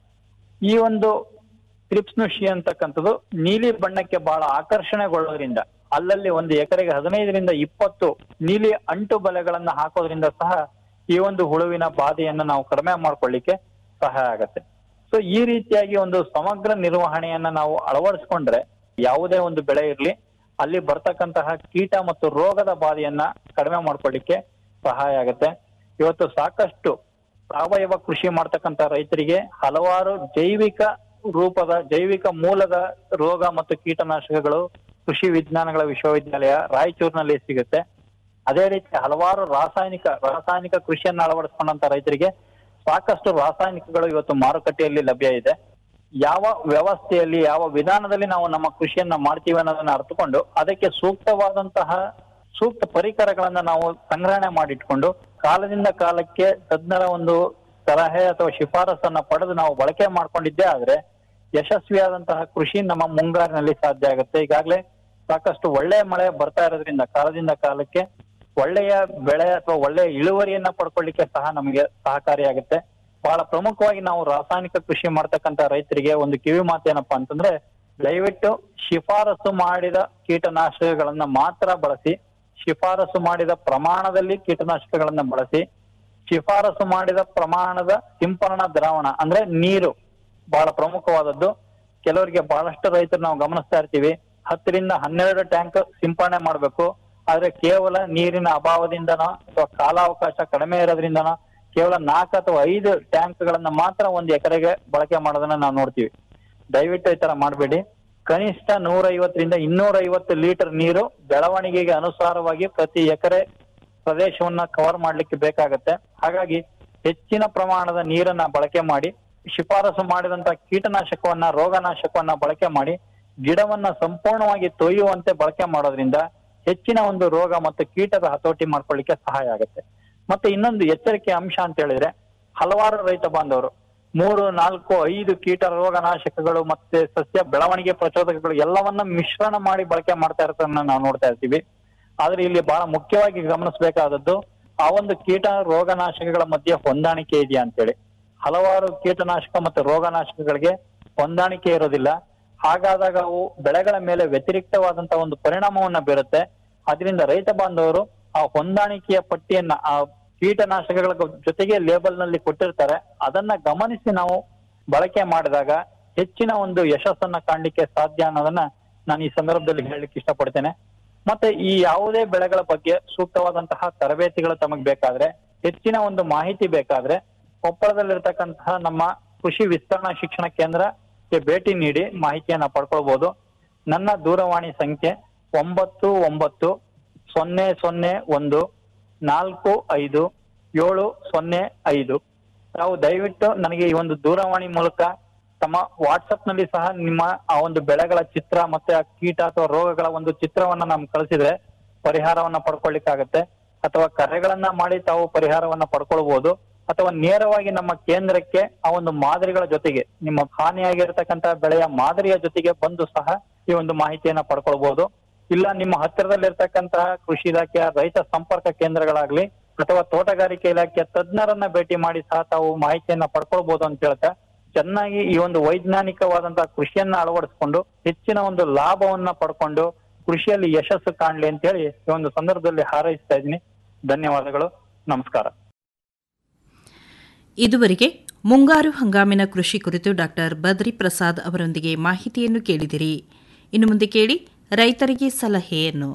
ಈ ಒಂದು ತ್ರಿಪ್ಸ್ನುಷಿ ಅಂತಕ್ಕಂಥದ್ದು ನೀಲಿ ಬಣ್ಣಕ್ಕೆ ಬಹಳ ಆಕರ್ಷಣೆಗೊಳ್ಳೋದ್ರಿಂದ ಅಲ್ಲಲ್ಲಿ ಒಂದು ಎಕರೆಗೆ ಹದಿನೈದರಿಂದ ಇಪ್ಪತ್ತು ನೀಲಿ ಅಂಟು ಬಲೆಗಳನ್ನ ಹಾಕೋದ್ರಿಂದ ಸಹ ಈ ಒಂದು ಹುಳುವಿನ ಬಾಧೆಯನ್ನ ನಾವು ಕಡಿಮೆ ಮಾಡ್ಕೊಳ್ಳಿಕ್ಕೆ ಸಹಾಯ ಆಗತ್ತೆ ಸೊ ಈ ರೀತಿಯಾಗಿ ಒಂದು ಸಮಗ್ರ ನಿರ್ವಹಣೆಯನ್ನ ನಾವು ಅಳವಡಿಸ್ಕೊಂಡ್ರೆ ಯಾವುದೇ ಒಂದು ಬೆಳೆ ಇರಲಿ ಅಲ್ಲಿ ಬರ್ತಕ್ಕಂತಹ ಕೀಟ ಮತ್ತು ರೋಗದ ಬಾಧೆಯನ್ನ ಕಡಿಮೆ ಮಾಡ್ಕೊಳ್ಳಿಕ್ಕೆ ಸಹಾಯ ಆಗುತ್ತೆ ಇವತ್ತು ಸಾಕಷ್ಟು ಸಾವಯವ ಕೃಷಿ ಮಾಡ್ತಕ್ಕಂತ ರೈತರಿಗೆ ಹಲವಾರು ಜೈವಿಕ ರೂಪದ ಜೈವಿಕ ಮೂಲದ ರೋಗ ಮತ್ತು ಕೀಟನಾಶಕಗಳು ಕೃಷಿ ವಿಜ್ಞಾನಗಳ ವಿಶ್ವವಿದ್ಯಾಲಯ ರಾಯಚೂರಿನಲ್ಲಿ ಸಿಗುತ್ತೆ ಅದೇ ರೀತಿ ಹಲವಾರು ರಾಸಾಯನಿಕ ರಾಸಾಯನಿಕ ಕೃಷಿಯನ್ನ ಅಳವಡಿಸ್ಕೊಂಡಂತ ರೈತರಿಗೆ ಸಾಕಷ್ಟು ರಾಸಾಯನಿಕಗಳು ಇವತ್ತು ಮಾರುಕಟ್ಟೆಯಲ್ಲಿ ಲಭ್ಯ ಇದೆ ಯಾವ ವ್ಯವಸ್ಥೆಯಲ್ಲಿ ಯಾವ ವಿಧಾನದಲ್ಲಿ ನಾವು ನಮ್ಮ ಕೃಷಿಯನ್ನ ಮಾಡ್ತೀವಿ ಅನ್ನೋದನ್ನ ಅರ್ಥಕೊಂಡು ಅದಕ್ಕೆ ಸೂಕ್ತವಾದಂತಹ ಸೂಕ್ತ ಪರಿಕರಗಳನ್ನ ನಾವು ಸಂಗ್ರಹಣೆ ಮಾಡಿಟ್ಕೊಂಡು ಕಾಲದಿಂದ ಕಾಲಕ್ಕೆ ತಜ್ಞರ ಒಂದು ಸಲಹೆ ಅಥವಾ ಶಿಫಾರಸನ್ನ ಪಡೆದು ನಾವು ಬಳಕೆ ಮಾಡ್ಕೊಂಡಿದ್ದೇ ಆದ್ರೆ ಯಶಸ್ವಿಯಾದಂತಹ ಕೃಷಿ ನಮ್ಮ ಮುಂಗಾರಿನಲ್ಲಿ ಸಾಧ್ಯ ಆಗುತ್ತೆ ಈಗಾಗಲೇ ಸಾಕಷ್ಟು ಒಳ್ಳೆ ಮಳೆ ಬರ್ತಾ ಇರೋದ್ರಿಂದ ಕಾಲದಿಂದ ಕಾಲಕ್ಕೆ ಒಳ್ಳೆಯ ಬೆಳೆ ಅಥವಾ ಒಳ್ಳೆಯ ಇಳುವರಿಯನ್ನ ಪಡ್ಕೊಳ್ಳಿಕ್ಕೆ ಸಹ ನಮಗೆ ಸಹಕಾರಿಯಾಗುತ್ತೆ ಬಹಳ ಪ್ರಮುಖವಾಗಿ ನಾವು ರಾಸಾಯನಿಕ ಕೃಷಿ ಮಾಡ್ತಕ್ಕಂತ ರೈತರಿಗೆ ಒಂದು ಕಿವಿ ಮಾತೇನಪ್ಪಾ ಅಂತಂದ್ರೆ ದಯವಿಟ್ಟು ಶಿಫಾರಸು ಮಾಡಿದ ಕೀಟನಾಶಕಗಳನ್ನ ಮಾತ್ರ ಬಳಸಿ ಶಿಫಾರಸು ಮಾಡಿದ ಪ್ರಮಾಣದಲ್ಲಿ ಕೀಟನಾಶಕಗಳನ್ನ ಬಳಸಿ ಶಿಫಾರಸು ಮಾಡಿದ ಪ್ರಮಾಣದ ಸಿಂಪರಣಾ ದ್ರಾವಣ ಅಂದ್ರೆ ನೀರು ಬಹಳ ಪ್ರಮುಖವಾದದ್ದು ಕೆಲವರಿಗೆ ಬಹಳಷ್ಟು ರೈತರು ನಾವು ಗಮನಿಸ್ತಾ ಇರ್ತೀವಿ ಹತ್ತರಿಂದ ಹನ್ನೆರಡು ಟ್ಯಾಂಕ್ ಸಿಂಪರಣೆ ಮಾಡಬೇಕು ಆದ್ರೆ ಕೇವಲ ನೀರಿನ ಅಭಾವದಿಂದನೋ ಅಥವಾ ಕಾಲಾವಕಾಶ ಕಡಿಮೆ ಇರೋದ್ರಿಂದನೋ ಕೇವಲ ನಾಲ್ಕು ಅಥವಾ ಐದು ಟ್ಯಾಂಕ್ ಗಳನ್ನ ಮಾತ್ರ ಒಂದು ಎಕರೆಗೆ ಬಳಕೆ ಮಾಡೋದನ್ನ ನಾವು ನೋಡ್ತೀವಿ ದಯವಿಟ್ಟು ಈ ತರ ಮಾಡಬೇಡಿ ಕನಿಷ್ಠ ನೂರ ಐವತ್ತರಿಂದ ಇನ್ನೂರ ಐವತ್ತು ಲೀಟರ್ ನೀರು ಬೆಳವಣಿಗೆಗೆ ಅನುಸಾರವಾಗಿ ಪ್ರತಿ ಎಕರೆ ಪ್ರದೇಶವನ್ನ ಕವರ್ ಮಾಡ್ಲಿಕ್ಕೆ ಬೇಕಾಗತ್ತೆ ಹಾಗಾಗಿ ಹೆಚ್ಚಿನ ಪ್ರಮಾಣದ ನೀರನ್ನ ಬಳಕೆ ಮಾಡಿ ಶಿಫಾರಸು ಮಾಡಿದಂತ ಕೀಟನಾಶಕವನ್ನ ರೋಗನಾಶಕವನ್ನ ಬಳಕೆ ಮಾಡಿ ಗಿಡವನ್ನ ಸಂಪೂರ್ಣವಾಗಿ ತೊಯ್ಯುವಂತೆ ಬಳಕೆ ಮಾಡೋದ್ರಿಂದ ಹೆಚ್ಚಿನ ಒಂದು ರೋಗ ಮತ್ತು ಕೀಟದ ಹತೋಟಿ ಮಾಡ್ಕೊಳ್ಳಿಕ್ಕೆ ಸಹಾಯ ಆಗುತ್ತೆ ಮತ್ತೆ ಇನ್ನೊಂದು ಎಚ್ಚರಿಕೆ ಅಂಶ ಅಂತ ಹೇಳಿದ್ರೆ ಹಲವಾರು ರೈತ ಬಾಂಧವರು ಮೂರು ನಾಲ್ಕು ಐದು ಕೀಟ ರೋಗನಾಶಕಗಳು ಮತ್ತೆ ಸಸ್ಯ ಬೆಳವಣಿಗೆ ಪ್ರಚೋದಕಗಳು ಎಲ್ಲವನ್ನ ಮಿಶ್ರಣ ಮಾಡಿ ಬಳಕೆ ಮಾಡ್ತಾ ಇರೋದನ್ನ ನಾವು ನೋಡ್ತಾ ಇರ್ತೀವಿ ಆದ್ರೆ ಇಲ್ಲಿ ಬಹಳ ಮುಖ್ಯವಾಗಿ ಗಮನಿಸಬೇಕಾದದ್ದು ಆ ಒಂದು ಕೀಟ ರೋಗನಾಶಕಗಳ ಮಧ್ಯೆ ಹೊಂದಾಣಿಕೆ ಇದೆಯಾ ಅಂತೇಳಿ ಹಲವಾರು ಕೀಟನಾಶಕ ಮತ್ತು ರೋಗನಾಶಕಗಳಿಗೆ ಹೊಂದಾಣಿಕೆ ಇರೋದಿಲ್ಲ ಹಾಗಾದಾಗ ಅವು ಬೆಳೆಗಳ ಮೇಲೆ ವ್ಯತಿರಿಕ್ತವಾದಂತಹ ಒಂದು ಪರಿಣಾಮವನ್ನ ಬೀರುತ್ತೆ ಅದರಿಂದ ರೈತ ಬಾಂಧವರು ಆ ಹೊಂದಾಣಿಕೆಯ ಪಟ್ಟಿಯನ್ನ ಆ ಕೀಟನಾಶಕಗಳ ಜೊತೆಗೆ ಲೇಬಲ್ ನಲ್ಲಿ ಕೊಟ್ಟಿರ್ತಾರೆ ಅದನ್ನ ಗಮನಿಸಿ ನಾವು ಬಳಕೆ ಮಾಡಿದಾಗ ಹೆಚ್ಚಿನ ಒಂದು ಯಶಸ್ಸನ್ನ ಕಾಣ್ಲಿಕ್ಕೆ ಸಾಧ್ಯ ಅನ್ನೋದನ್ನ ನಾನು ಈ ಸಂದರ್ಭದಲ್ಲಿ ಹೇಳಲಿಕ್ಕೆ ಇಷ್ಟಪಡ್ತೇನೆ ಮತ್ತೆ ಈ ಯಾವುದೇ ಬೆಳೆಗಳ ಬಗ್ಗೆ ಸೂಕ್ತವಾದಂತಹ ತರಬೇತಿಗಳು ತಮಗ್ ಬೇಕಾದ್ರೆ ಹೆಚ್ಚಿನ ಒಂದು ಮಾಹಿತಿ ಬೇಕಾದ್ರೆ ಕೊಪ್ಪಳದಲ್ಲಿರ್ತಕ್ಕಂತಹ ನಮ್ಮ ಕೃಷಿ ವಿಸ್ತರಣಾ ಶಿಕ್ಷಣ ಕೇಂದ್ರಕ್ಕೆ ಭೇಟಿ ನೀಡಿ ಮಾಹಿತಿಯನ್ನ ಪಡ್ಕೊಳ್ಬಹುದು ನನ್ನ ದೂರವಾಣಿ ಸಂಖ್ಯೆ ಒಂಬತ್ತು ಒಂಬತ್ತು ಸೊನ್ನೆ ಸೊನ್ನೆ ಒಂದು ನಾಲ್ಕು ಐದು ಏಳು ಸೊನ್ನೆ ಐದು ತಾವು ದಯವಿಟ್ಟು ನನಗೆ ಈ ಒಂದು ದೂರವಾಣಿ ಮೂಲಕ ತಮ್ಮ ವಾಟ್ಸಪ್ ನಲ್ಲಿ ಸಹ ನಿಮ್ಮ ಆ ಒಂದು ಬೆಳೆಗಳ ಚಿತ್ರ ಮತ್ತೆ ಆ ಕೀಟ ಅಥವಾ ರೋಗಗಳ ಒಂದು ಚಿತ್ರವನ್ನ ನಮ್ಗೆ ಕಳಿಸಿದ್ರೆ ಪರಿಹಾರವನ್ನ ಪಡ್ಕೊಳ್ಳಿಕ್ಕಾಗತ್ತೆ ಅಥವಾ ಕರೆಗಳನ್ನ ಮಾಡಿ ತಾವು ಪರಿಹಾರವನ್ನ ಪಡ್ಕೊಳ್ಬಹುದು ಅಥವಾ ನೇರವಾಗಿ ನಮ್ಮ ಕೇಂದ್ರಕ್ಕೆ ಆ ಒಂದು ಮಾದರಿಗಳ ಜೊತೆಗೆ ನಿಮ್ಮ ಹಾನಿಯಾಗಿರ್ತಕ್ಕಂತ ಬೆಳೆಯ ಮಾದರಿಯ ಜೊತೆಗೆ ಬಂದು ಸಹ ಈ ಒಂದು ಮಾಹಿತಿಯನ್ನ ಪಡ್ಕೊಳ್ಬಹುದು ಇಲ್ಲ ನಿಮ್ಮ ಹತ್ತಿರದಲ್ಲಿರ್ತಕ್ಕಂತಹ ಕೃಷಿ ಇಲಾಖೆಯ ರೈತ ಸಂಪರ್ಕ ಕೇಂದ್ರಗಳಾಗ್ಲಿ ಅಥವಾ ತೋಟಗಾರಿಕೆ ಇಲಾಖೆಯ ತಜ್ಞರನ್ನ ಭೇಟಿ ಮಾಡಿ ಸಹ ತಾವು ಮಾಹಿತಿಯನ್ನ ಪಡ್ಕೊಳ್ಬಹುದು ಅಂತ ಹೇಳ್ತಾ ಚೆನ್ನಾಗಿ ಈ ಒಂದು ವೈಜ್ಞಾನಿಕವಾದಂತಹ ಕೃಷಿಯನ್ನ ಅಳವಡಿಸಿಕೊಂಡು ಹೆಚ್ಚಿನ ಒಂದು ಲಾಭವನ್ನ ಪಡ್ಕೊಂಡು ಕೃಷಿಯಲ್ಲಿ ಯಶಸ್ಸು ಕಾಣ್ಲಿ ಅಂತ ಹೇಳಿ ಈ ಒಂದು ಸಂದರ್ಭದಲ್ಲಿ ಹಾರೈಸ್ತಾ ಇದ್ದೀನಿ ಧನ್ಯವಾದಗಳು ನಮಸ್ಕಾರ ಇದುವರೆಗೆ ಮುಂಗಾರು ಹಂಗಾಮಿನ ಕೃಷಿ ಕುರಿತು ಡಾಕ್ಟರ್ ಬದ್ರಿ ಪ್ರಸಾದ್ ಅವರೊಂದಿಗೆ ಮಾಹಿತಿಯನ್ನು ಕೇಳಿದಿರಿ ಇನ್ನು ಮುಂದೆ ಕೇಳಿ ರೈತರಿಗೆ ಸಲಹೆಯನ್ನು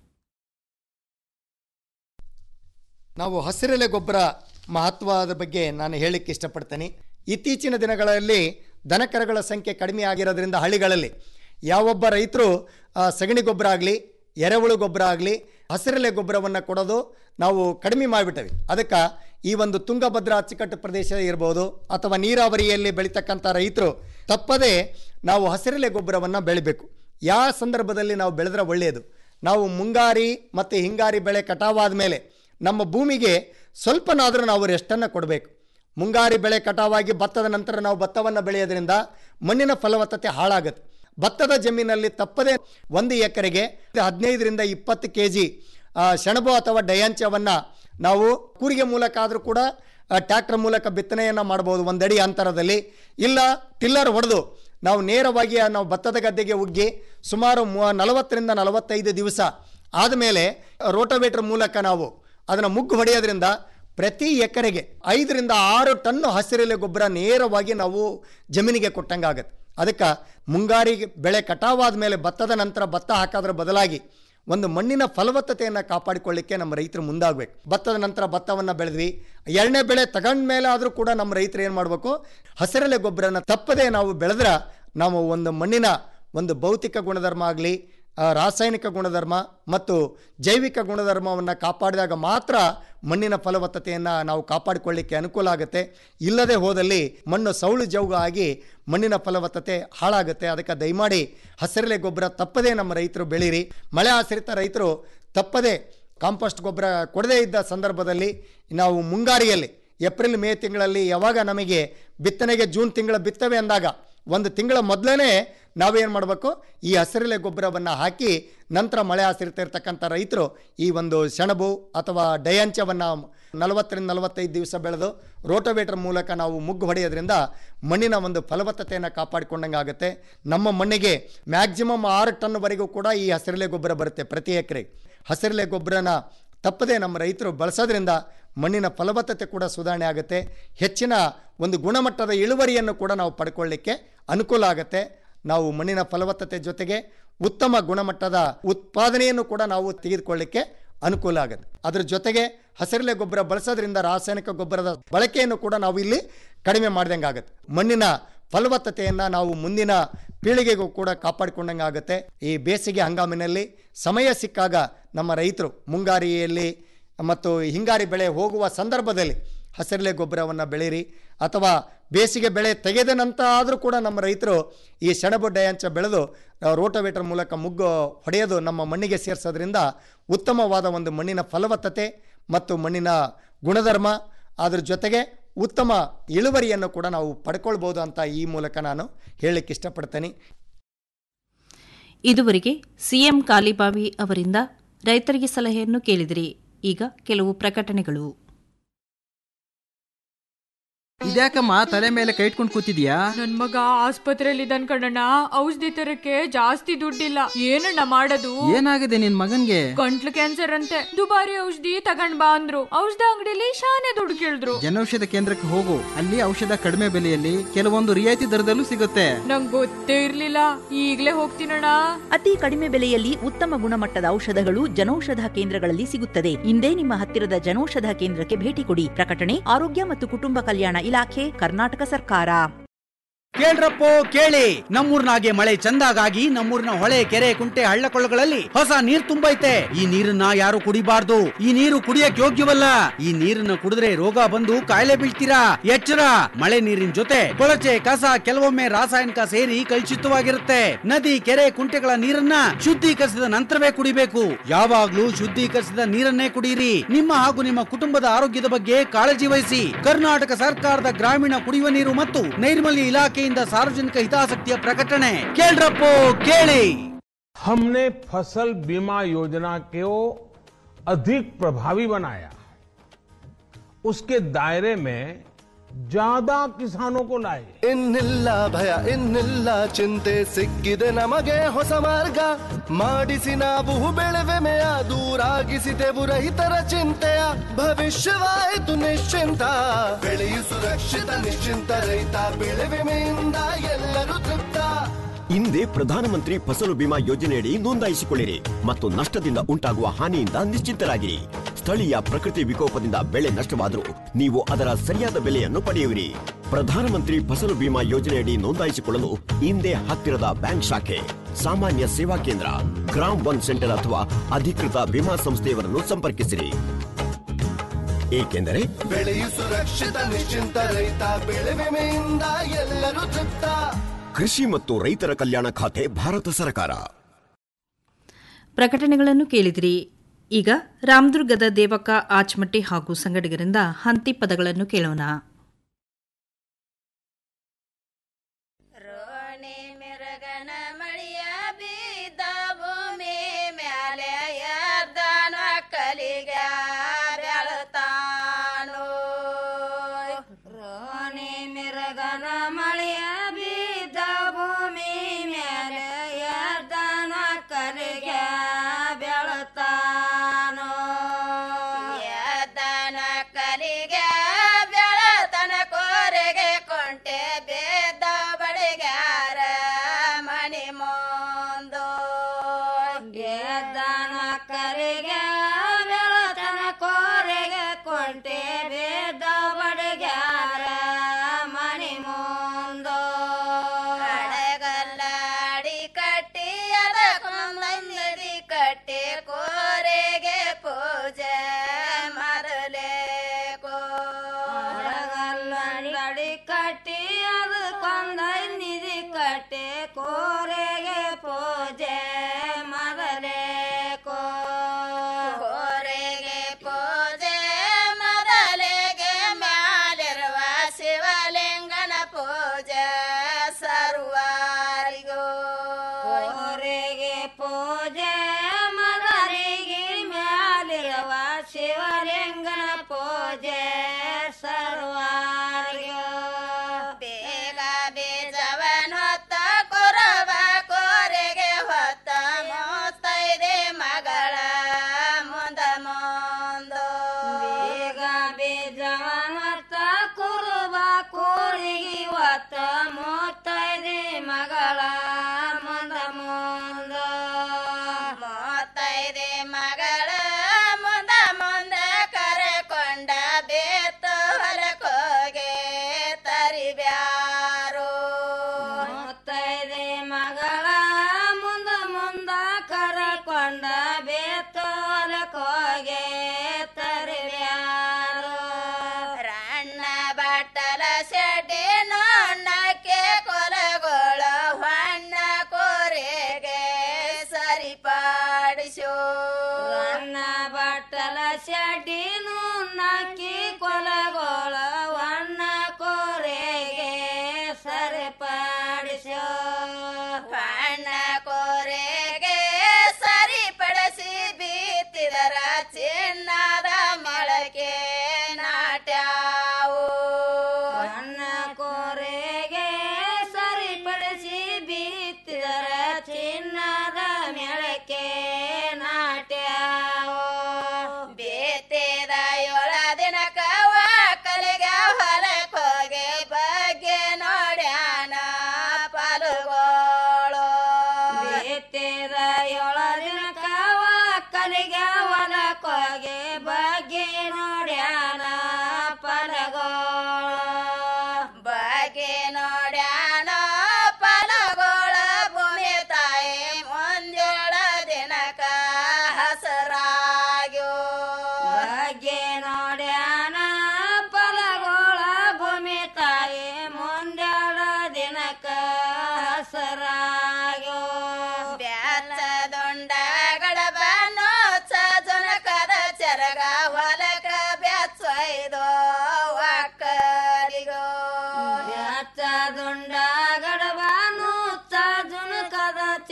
ನಾವು ಹಸಿರೆಲೆ ಗೊಬ್ಬರ ಮಹತ್ವದ ಬಗ್ಗೆ ನಾನು ಹೇಳಲಿಕ್ಕೆ ಇಷ್ಟಪಡ್ತೇನೆ ಇತ್ತೀಚಿನ ದಿನಗಳಲ್ಲಿ ದನಕರಗಳ ಸಂಖ್ಯೆ ಕಡಿಮೆ ಆಗಿರೋದ್ರಿಂದ ಹಳ್ಳಿಗಳಲ್ಲಿ ಯಾವೊಬ್ಬ ರೈತರು ಆ, ಸಗಣಿ ಗೊಬ್ಬರ ಆಗಲಿ ಎರೆಹುಳು ಗೊಬ್ಬರ ಆಗಲಿ ಹಸಿರೆಲೆ ಗೊಬ್ಬರವನ್ನು ಕೊಡೋದು ನಾವು ಕಡಿಮೆ ಮಾಡಿಬಿಟ್ಟವಿ ಅದಕ್ಕೆ ಈ ಒಂದು ತುಂಗಭದ್ರಾ ಅಚ್ಚುಕಟ್ಟು ಪ್ರದೇಶ ಇರ್ಬೋದು ಅಥವಾ ನೀರಾವರಿಯಲ್ಲಿ ಬೆಳೀತಕ್ಕಂಥ ರೈತರು ತಪ್ಪದೇ ನಾವು ಹಸಿರೆಲೆ ಗೊಬ್ಬರವನ್ನು ಬೆಳಿಬೇಕು ಯಾವ ಸಂದರ್ಭದಲ್ಲಿ ನಾವು ಬೆಳೆದ್ರೆ ಒಳ್ಳೆಯದು ನಾವು ಮುಂಗಾರಿ ಮತ್ತು ಹಿಂಗಾರಿ ಬೆಳೆ ಕಟಾವಾದ ಮೇಲೆ ನಮ್ಮ ಭೂಮಿಗೆ ಸ್ವಲ್ಪನಾದರೂ ನಾವು ರೆಸ್ಟನ್ನು ಕೊಡಬೇಕು ಮುಂಗಾರಿ ಬೆಳೆ ಕಟಾವಾಗಿ ಭತ್ತದ ನಂತರ ನಾವು ಭತ್ತವನ್ನು ಬೆಳೆಯೋದ್ರಿಂದ ಮಣ್ಣಿನ ಫಲವತ್ತತೆ ಹಾಳಾಗುತ್ತೆ ಭತ್ತದ ಜಮೀನಲ್ಲಿ ತಪ್ಪದೆ ಒಂದು ಎಕರೆಗೆ ಹದಿನೈದರಿಂದ ಇಪ್ಪತ್ತು ಕೆ ಜಿ ಸೆಣಬು ಅಥವಾ ಡಯಾಂಚವನ್ನು ನಾವು ಕೂರಿಗೆ ಮೂಲಕ ಆದರೂ ಕೂಡ ಟ್ರ್ಯಾಕ್ಟರ್ ಮೂಲಕ ಬಿತ್ತನೆಯನ್ನು ಮಾಡ್ಬೋದು ಒಂದಡಿ ಅಂತರದಲ್ಲಿ ಇಲ್ಲ ಟಿಲ್ಲರ್ ಹೊಡೆದು ನಾವು ನೇರವಾಗಿ ಆ ನಾವು ಭತ್ತದ ಗದ್ದೆಗೆ ಉಗ್ಗಿ ಸುಮಾರು ಮೂ ನಲವತ್ತರಿಂದ ನಲವತ್ತೈದು ದಿವಸ ಆದಮೇಲೆ ರೋಟೋವೇಟರ್ ಮೂಲಕ ನಾವು ಅದನ್ನು ಮುಗ್ಗು ಹೊಡೆಯೋದ್ರಿಂದ ಪ್ರತಿ ಎಕರೆಗೆ ಐದರಿಂದ ಆರು ಟನ್ನು ಹಸಿರೆಲೆ ಗೊಬ್ಬರ ನೇರವಾಗಿ ನಾವು ಜಮೀನಿಗೆ ಕೊಟ್ಟಂಗಾಗತ್ತೆ ಅದಕ್ಕೆ ಮುಂಗಾರಿ ಬೆಳೆ ಕಟಾವಾದ ಮೇಲೆ ಭತ್ತದ ನಂತರ ಭತ್ತ ಹಾಕೋದ್ರ ಬದಲಾಗಿ ಒಂದು ಮಣ್ಣಿನ ಫಲವತ್ತತೆಯನ್ನು ಕಾಪಾಡಿಕೊಳ್ಳಿಕ್ಕೆ ನಮ್ಮ ರೈತರು ಮುಂದಾಗಬೇಕು ಭತ್ತದ ನಂತರ ಭತ್ತವನ್ನು ಬೆಳೆದ್ವಿ ಎರಡನೇ ಬೆಳೆ ತಗೊಂಡ ಮೇಲೆ ಆದರೂ ಕೂಡ ನಮ್ಮ ರೈತರು ಏನು ಮಾಡಬೇಕು ಹಸಿರೆಲೆ ಗೊಬ್ಬರನ ತಪ್ಪದೇ ನಾವು ಬೆಳೆದ್ರೆ ನಾವು ಒಂದು ಮಣ್ಣಿನ ಒಂದು ಭೌತಿಕ ಗುಣಧರ್ಮ ಆಗಲಿ ರಾಸಾಯನಿಕ ಗುಣಧರ್ಮ ಮತ್ತು ಜೈವಿಕ ಗುಣಧರ್ಮವನ್ನು ಕಾಪಾಡಿದಾಗ ಮಾತ್ರ ಮಣ್ಣಿನ ಫಲವತ್ತತೆಯನ್ನು ನಾವು ಕಾಪಾಡಿಕೊಳ್ಳಿಕ್ಕೆ ಅನುಕೂಲ ಆಗುತ್ತೆ ಇಲ್ಲದೆ ಹೋದಲ್ಲಿ ಮಣ್ಣು ಸೌಳು ಜೌಗ ಆಗಿ ಮಣ್ಣಿನ ಫಲವತ್ತತೆ ಹಾಳಾಗುತ್ತೆ ಅದಕ್ಕೆ ದಯಮಾಡಿ ಹಸಿರೆಲೆ ಗೊಬ್ಬರ ತಪ್ಪದೇ ನಮ್ಮ ರೈತರು ಬೆಳೀರಿ ಮಳೆ ಆಶ್ರಿತ ರೈತರು ತಪ್ಪದೇ ಕಾಂಪೋಸ್ಟ್ ಗೊಬ್ಬರ ಕೊಡದೇ ಇದ್ದ ಸಂದರ್ಭದಲ್ಲಿ ನಾವು ಮುಂಗಾರಿಯಲ್ಲಿ ಏಪ್ರಿಲ್ ಮೇ ತಿಂಗಳಲ್ಲಿ ಯಾವಾಗ ನಮಗೆ ಬಿತ್ತನೆಗೆ ಜೂನ್ ತಿಂಗಳ ಬಿತ್ತವೆ ಅಂದಾಗ ಒಂದು ತಿಂಗಳ ಮೊದಲೇ ನಾವೇನು ಮಾಡಬೇಕು ಈ ಹಸಿರೆಲೆ ಗೊಬ್ಬರವನ್ನು ಹಾಕಿ ನಂತರ ಮಳೆ ಆಶ್ರಿತ ಇರ್ತಕ್ಕಂಥ ರೈತರು ಈ ಒಂದು ಸೆಣಬು ಅಥವಾ ಡಯಾಂಚವನ್ನು ನಲವತ್ತರಿಂದ ನಲವತ್ತೈದು ದಿವಸ ಬೆಳೆದು ರೋಟೋವೇಟರ್ ಮೂಲಕ ನಾವು ಮುಗ್ಗು ಹೊಡೆಯೋದ್ರಿಂದ ಮಣ್ಣಿನ ಒಂದು ಫಲವತ್ತತೆಯನ್ನು ಕಾಪಾಡಿಕೊಂಡಂಗೆ ಆಗುತ್ತೆ ನಮ್ಮ ಮಣ್ಣಿಗೆ ಮ್ಯಾಕ್ಸಿಮಮ್ ಆರು ಟನ್ವರೆಗೂ ಕೂಡ ಈ ಹಸಿರೆಲೆ ಗೊಬ್ಬರ ಬರುತ್ತೆ ಪ್ರತಿ ಎಕರೆ ಹಸಿರೆಲೆ ಗೊಬ್ಬರನ ತಪ್ಪದೆ ನಮ್ಮ ರೈತರು ಬಳಸೋದ್ರಿಂದ ಮಣ್ಣಿನ ಫಲವತ್ತತೆ ಕೂಡ ಸುಧಾರಣೆ ಆಗುತ್ತೆ ಹೆಚ್ಚಿನ ಒಂದು ಗುಣಮಟ್ಟದ ಇಳುವರಿಯನ್ನು ಕೂಡ ನಾವು ಪಡ್ಕೊಳ್ಳಿಕ್ಕೆ ಅನುಕೂಲ ಆಗುತ್ತೆ ನಾವು ಮಣ್ಣಿನ ಫಲವತ್ತತೆ ಜೊತೆಗೆ ಉತ್ತಮ ಗುಣಮಟ್ಟದ ಉತ್ಪಾದನೆಯನ್ನು ಕೂಡ ನಾವು ತೆಗೆದುಕೊಳ್ಳಿಕ್ಕೆ ಅನುಕೂಲ ಆಗುತ್ತೆ ಅದ್ರ ಜೊತೆಗೆ ಹಸಿರೆಲೆ ಗೊಬ್ಬರ ಬಳಸೋದ್ರಿಂದ ರಾಸಾಯನಿಕ ಗೊಬ್ಬರದ ಬಳಕೆಯನ್ನು ಕೂಡ ನಾವು ಇಲ್ಲಿ ಕಡಿಮೆ ಮಾಡ್ದಂಗೆ ಆಗುತ್ತೆ ಮಣ್ಣಿನ ಫಲವತ್ತತೆಯನ್ನು ನಾವು ಮುಂದಿನ ಪೀಳಿಗೆಗೂ ಕೂಡ ಕಾಪಾಡಿಕೊಂಡಂಗೆ ಆಗುತ್ತೆ ಈ ಬೇಸಿಗೆ ಹಂಗಾಮಿನಲ್ಲಿ ಸಮಯ ಸಿಕ್ಕಾಗ ನಮ್ಮ ರೈತರು ಮುಂಗಾರಿಯಲ್ಲಿ ಮತ್ತು ಹಿಂಗಾರಿ ಬೆಳೆ ಹೋಗುವ ಸಂದರ್ಭದಲ್ಲಿ ಹಸಿರೆಲೆ ಗೊಬ್ಬರವನ್ನು ಬೆಳೀರಿ ಅಥವಾ ಬೇಸಿಗೆ ಬೆಳೆ ತೆಗೆದ ನಂತರ ಆದರೂ ಕೂಡ ನಮ್ಮ ರೈತರು ಈ ಸೆಣಬು ಡಯಾಂಚ ಬೆಳೆದು ರೋಟೋವೇಟರ್ ಮೂಲಕ ಮುಗ್ಗು ಹೊಡೆಯೋದು ನಮ್ಮ ಮಣ್ಣಿಗೆ ಸೇರಿಸೋದ್ರಿಂದ ಉತ್ತಮವಾದ ಒಂದು ಮಣ್ಣಿನ ಫಲವತ್ತತೆ ಮತ್ತು ಮಣ್ಣಿನ ಗುಣಧರ್ಮ ಅದ್ರ ಜೊತೆಗೆ ಉತ್ತಮ ಇಳುವರಿಯನ್ನು ಕೂಡ ನಾವು ಪಡ್ಕೊಳ್ಬೋದು ಅಂತ ಈ ಮೂಲಕ ನಾನು ಹೇಳಲಿಕ್ಕೆ ಇಷ್ಟಪಡ್ತೇನೆ ಇದುವರೆಗೆ ಸಿಎಂ ಕಾಲಿಬಾವಿ ಅವರಿಂದ ರೈತರಿಗೆ ಸಲಹೆಯನ್ನು ಕೇಳಿದಿರಿ ಈಗ ಕೆಲವು ಪ್ರಕಟಣೆಗಳು ಇದ್ಯಾಕಮ್ಮ ತಲೆ ಮೇಲೆ ಕೈ ಇಟ್ಕೊಂಡು ಕೂತಿದ್ಯಾ ನನ್ ಮಗ ಆಸ್ಪತ್ರೆಯಲ್ಲಿ ಇದ್ದಾನ್ ಕಣಣ್ಣ ಔಷಧಿ ತರಕ್ಕೆ ಜಾಸ್ತಿ ದುಡ್ಡಿಲ್ಲ ಏನಣ್ಣ ಮಾಡೋದು ಏನಾಗಿದೆ ನಿನ್ ಮಗನ್ಗೆ ಗಂಟ್ಲು ಕ್ಯಾನ್ಸರ್ ಅಂತೆ ದುಬಾರಿ ಔಷಧಿ ತಗೊಂಡ್ ಬಾ ಅಂದ್ರು ಔಷಧ ಅಂಗಡಿಲಿ ಶಾನೆ ದುಡ್ಡು ಕೇಳಿದ್ರು ಜನೌಷಧ ಕೇಂದ್ರಕ್ಕೆ ಹೋಗು ಅಲ್ಲಿ ಔಷಧ ಕಡಿಮೆ ಬೆಲೆಯಲ್ಲಿ ಕೆಲವೊಂದು ರಿಯಾಯಿತಿ ದರದಲ್ಲೂ ಸಿಗುತ್ತೆ ನಂಗ್ ಗೊತ್ತೇ ಇರ್ಲಿಲ್ಲ ಈಗ್ಲೇ ಹೋಗ್ತೀನಣ್ಣ ಅತಿ ಕಡಿಮೆ ಬೆಲೆಯಲ್ಲಿ ಉತ್ತಮ ಗುಣಮಟ್ಟದ ಔಷಧಗಳು ಜನೌಷಧ ಕೇಂದ್ರಗಳಲ್ಲಿ ಸಿಗುತ್ತದೆ ಇಂದೇ ನಿಮ್ಮ ಹತ್ತಿರದ ಜನೌಷಧ ಕೇಂದ್ರಕ್ಕೆ ಭೇಟಿ ಕೊಡಿ ಪ್ರಕಟಣೆ ಆರೋಗ್ಯ ಮತ್ತು ಕುಟುಂಬ ಕಲ್ಯಾಣ ಇಲಾಖೆ ಕರ್ನಾಟಕ ಸರ್ಕಾರ ಕೇಳ್ರಪ್ಪೋ ಕೇಳಿ ನಮ್ಮೂರ್ನಾಗೆ ಮಳೆ ಚಂದಾಗಾಗಿ ನಮ್ಮೂರಿನ ಹೊಳೆ ಕೆರೆ ಕುಂಟೆ ಹಳ್ಳ ಕೊಳ್ಳಗಳಲ್ಲಿ ಹೊಸ ನೀರ್ ತುಂಬೈತೆ ಈ ನೀರನ್ನ ಯಾರು ಕುಡಿಬಾರ್ದು ಈ ನೀರು ಕುಡಿಯಕ್ ಯೋಗ್ಯವಲ್ಲ ಈ ನೀರನ್ನ ಕುಡಿದ್ರೆ ರೋಗ ಬಂದು ಕಾಯಿಲೆ ಬೀಳ್ತೀರಾ ಎಚ್ಚರ ಮಳೆ ನೀರಿನ ಜೊತೆ ಕೊಳಚೆ ಕಸ ಕೆಲವೊಮ್ಮೆ ರಾಸಾಯನಿಕ ಸೇರಿ ಕಲುಷಿತವಾಗಿರುತ್ತೆ ನದಿ ಕೆರೆ ಕುಂಟೆಗಳ ನೀರನ್ನ ಶುದ್ಧೀಕರಿಸಿದ ನಂತರವೇ ಕುಡಿಬೇಕು ಯಾವಾಗ್ಲೂ ಶುದ್ಧೀಕರಿಸಿದ ನೀರನ್ನೇ ಕುಡಿಯಿರಿ ನಿಮ್ಮ ಹಾಗೂ ನಿಮ್ಮ ಕುಟುಂಬದ ಆರೋಗ್ಯದ ಬಗ್ಗೆ ಕಾಳಜಿ ವಹಿಸಿ ಕರ್ನಾಟಕ ಸರ್ಕಾರದ ಗ್ರಾಮೀಣ ಕುಡಿಯುವ ನೀರು ಮತ್ತು ನೈರ್ಮಲ್ಯ ಇಲಾಖೆಯಿಂದ ಸಾರ್ವಜನಿಕ ಹಿತಾಸಕ್ತಿಯ ಪ್ರಕಟಣೆ ಕೇಳ್ರಪ್ಪೋ ಕೇಳಿ हमने फसल बीमा योजना को अधिक प्रभावी बनाया उसके दायरे में ज्यादा किसानों को लाए ಇನ್ನಿಲ್ಲ ಭಯ ಇನ್ನಿಲ್ಲ ಚಿಂತೆ ಸಿಕ್ಕಿದೆ ನಮಗೆ ಹೊಸ ಮಾರ್ಗ ಮಾಡಿಸಿ ನಾವು ಬೆಳೆವೆಮೆಯ ದೂರಾಗಿಸಿದೆವು ರೈತರ ಚಿಂತೆಯ ಭವಿಷ್ಯವಾಯಿತು ನಿಶ್ಚಿಂತ ಬೆಳೆಯು ಸುರಕ್ಷಿತ ನಿಶ್ಚಿಂತ ರೈತ ಬೆಳೆ ವಿಮೆಯಿಂದ ಎಲ್ಲರೂ ತೃಪ್ತ ಹಿಂದೆ ಪ್ರಧಾನಮಂತ್ರಿ ಫಸಲು ಬಿಮಾ ಯೋಜನೆಯಡಿ ನೋಂದಾಯಿಸಿಕೊಳ್ಳಿರಿ ಮತ್ತು ನಷ್ಟದಿಂದ ಉಂಟಾಗುವ ಹಾನಿಯಿಂದ ನಿಶ್ಚಿತರಾಗಿರಿ ಸ್ಥಳೀಯ ಪ್ರಕೃತಿ ವಿಕೋಪದಿಂದ ಬೆಳೆ ನಷ್ಟವಾದರೂ ನೀವು ಅದರ ಸರಿಯಾದ ಬೆಲೆಯನ್ನು ಪಡೆಯುವಿರಿ ಪ್ರಧಾನಮಂತ್ರಿ ಫಸಲು ಬಿಮಾ ಯೋಜನೆಯಡಿ ನೋಂದಾಯಿಸಿಕೊಳ್ಳಲು ಹಿಂದೆ ಹತ್ತಿರದ ಬ್ಯಾಂಕ್ ಶಾಖೆ ಸಾಮಾನ್ಯ ಸೇವಾ ಕೇಂದ್ರ ಗ್ರಾಮ್ ಒನ್ ಸೆಂಟರ್ ಅಥವಾ ಅಧಿಕೃತ ವಿಮಾ ಸಂಸ್ಥೆಯವರನ್ನು ಸಂಪರ್ಕಿಸಿರಿ ಏಕೆಂದರೆ ಬೆಳೆಯು ಸುರಕ್ಷಿತ ನಿಶ್ಚಿಂತ ರೈತ ಬೆಳೆ ವಿಮೆಯಿಂದ ಎಲ್ಲರೂ ತೃಪ್ತ ಕೃಷಿ ಮತ್ತು ರೈತರ ಕಲ್ಯಾಣ ಖಾತೆ ಭಾರತ ಸರ್ಕಾರ ಪ್ರಕಟಣೆಗಳನ್ನು ಕೇಳಿದಿರಿ ಈಗ ರಾಮದುರ್ಗದ ದೇವಕ್ಕ ಆಚಮಟ್ಟಿ ಹಾಗೂ ಸಂಗಡಿಗರಿಂದ ಹಂತಿ ಪದಗಳನ್ನು ಕೇಳೋಣ ಭೂಮಿ ಮ್ಯಾಲೆ ಎರ್ದನ ಕಲಿಗೆ ಬೆಳತಾನು ರೋಣಿ ಮಿರಗನ ಮಳೆಯ ಬಿದ್ದ ಭೂಮಿ ಮ್ಯಾಲೆ ಎರ್ದನ ಕಲಿಗೆ ಬೆಳತಾನು ಎರ್ದನ ಕಲಿಗೆ ಬೆಳತಾನು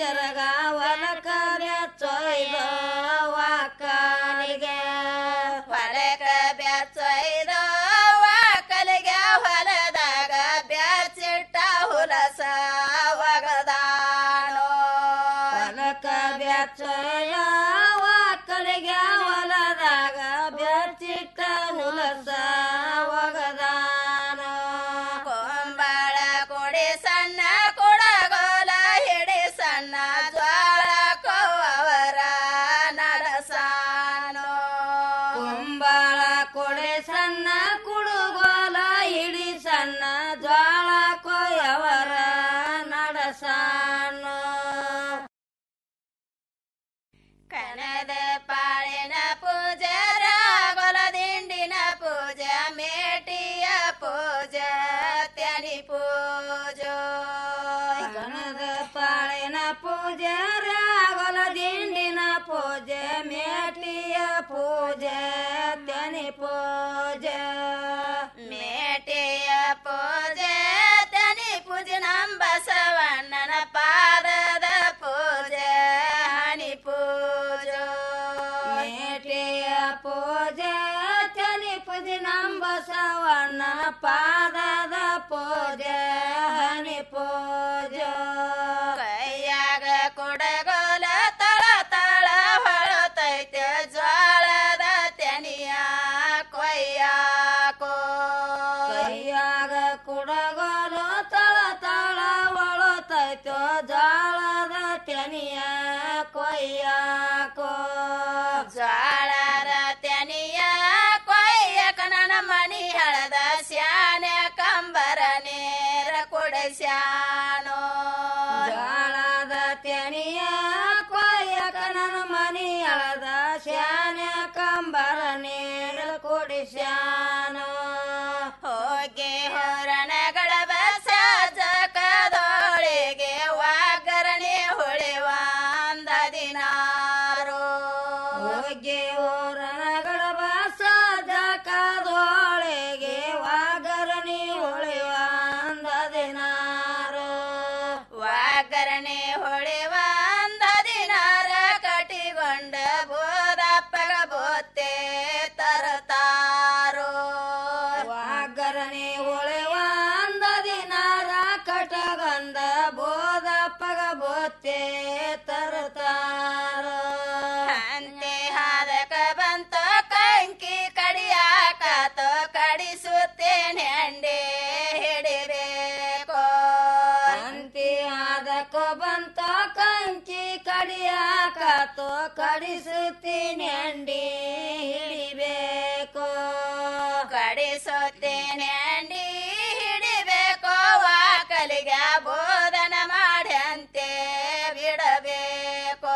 ನೆರಗ ಹೊಲಕ ಬೆಚ್ಚೊಯ್ದು ವಾಕಲಿಗೆ ಹೊಲಕ ಬೆಚ್ಚೊಯ್ದು ವಾಕಲಿಗೆ ಹೊಲದಾಗ ಬೆಚ್ಚಿಟ್ಟ ಹುಲಸ ಒಗದಾಣೋ ಹೊಲಕ ಬೆಚ್ಚೊಯ್ಯ ವಾಕಲಿಗೆ ಹೊಲದಾಗ ಬೆಚ್ಚಿಟ್ಟ ಹುಲಸ ಒಗದಾನೋ ಕೊಂಬಾಳ ಕೊಡಿ ಸಣ್ಣ ಕೊಡಗೋಲ ಹಿಡಿ ಸಣ್ಣ ಜ್ವಾಳ ಕೋವರ ನಡಸಾನೋ ಕುಂಬಾಳ ಕೊಡೆ ಸಣ್ಣ ಕುಡುಗೋಲ ಹಿಡಿ ಸಣ್ಣ ಜ್ವಾಳ ಕೊಯ್ಯವರ ನಡಸಾನೋ ಕನದ ಪಾಳಿನ ಪೂಜೆ ರಾಗೊಲ ದಿಂಡಿನ ಪೂಜೆ ಮೇಟಿಯ ಪೂಜೆ ತ್ಯನಿ ಪೂಜೋ ಕನದ ಪಾಳಿನ ಪೂಜೆ ರಾಗೊಲ ದಿಂಡಿನ ಪೂಜೆ ಮೇಟಿಯ ಪೂಜೆ ತ್ಯನಿ ಪೂಜೆ ಮೇಟಿಯ ಪೂಜೆ ತ್ಯನಿ ಪೂಜೆ ನಮ್ಮ ಬಸವಣ್ಣನ ಪಾದದ ಪೂಜೆ ಹಣಿ ಪೂಜೋ ಮೇಟಿಯ ಪೂಜೆ ತನಿ ಪೂಜೆ ನಮ್ಮ ಬಸವಣ್ಣ ಪಾದದ ಪೂಜೆ ಹಣಿ ಪೂಜೋ ಕೈಯಾಗ ಕೊಡಗೋಲ ತಳ ತಳ ಹೊಳತೈತೆ ಜ್ವಾಳದ ತೆನಿಯ ಕೊಯ್ಯಾಕೋ ಕೈಯಾಗ ಕುಡಗೋಲು ತಳ ತಳ ಒಳತೈತೋ ಜಾಳದ ತೆನಿಯ ಕೊಯ್ಯಾಕೋ ಜಾಳದ ತೆನಿಯ ಕೊಯ್ಯಕ ನನ್ನ ಮಣಿ ಹಳದ ಸ್ಯಾನೆ ಕಂಬರ ನೇರ ಕೊಡಸ್ಯಾನೋ ಜಾಳದ ತೆನಿಯ ಕೊಯ್ಯಕ ನನ್ನ ಮನಿ ಹಳದ ಸ್ಯಾನೆ ಕಂಬರ ನೇರ ಕೊಡಿಸ್ಯಾನೋ ಹೋಗಿ ಹೊರಣಗಳ ಬಸಜಕದೊಳಗೆ ವಾಗರಣೆ ಹೊಳೆವಾಂದ ದಿನಾರೋ ಹೋಗಿ ಹೊರಣಗಳ ಬಸಜಕದೊಳಗೆ ವಾಗರಣೆ ಹೊಳೆವಾಂದ ದಿನಾರೋ ವಾಗರಣೆ ಹೊಳೆವಾಂದ ದಿನಾರ ಕಟಿಗೊಂಡ ಬೋದಪ್ಪಗ ಬೋತೆ ತರತಾರೋ ವಾಗರಣೆ ಹೊಳೆವಾಂದ ದಿನಾರ ಕಟಗಂದ ಬೋದಪ್ಪಗ ಬೋತೆ ತರತಾರೋ ಅಂತೆ ಹಾದಕ ಬಂತ ಕಂಕಿ ಕಡಿಯಾಕತ ಕಡಿಸುತ್ತೇನೆ ಅಂಡೆ ಹಿಡಿಬೇಕು ಅಂತಿ ಆದಕ ಬಂತ ಕಂಕಿ ಕಡಿಯಾಕತ ಕಡಿಸುತ್ತೀನಿ ಅಂಡಿ ಹಿಡಿಬೇಕು ಕಡಿಸುತ್ತೇನೆ ಅಂಡಿ ಹಿಡಿಬೇಕು ವಾಕಲಿಗೆ ಬೋಧನ ಮಾಡ್ಯಂತೆ ಬಿಡಬೇಕು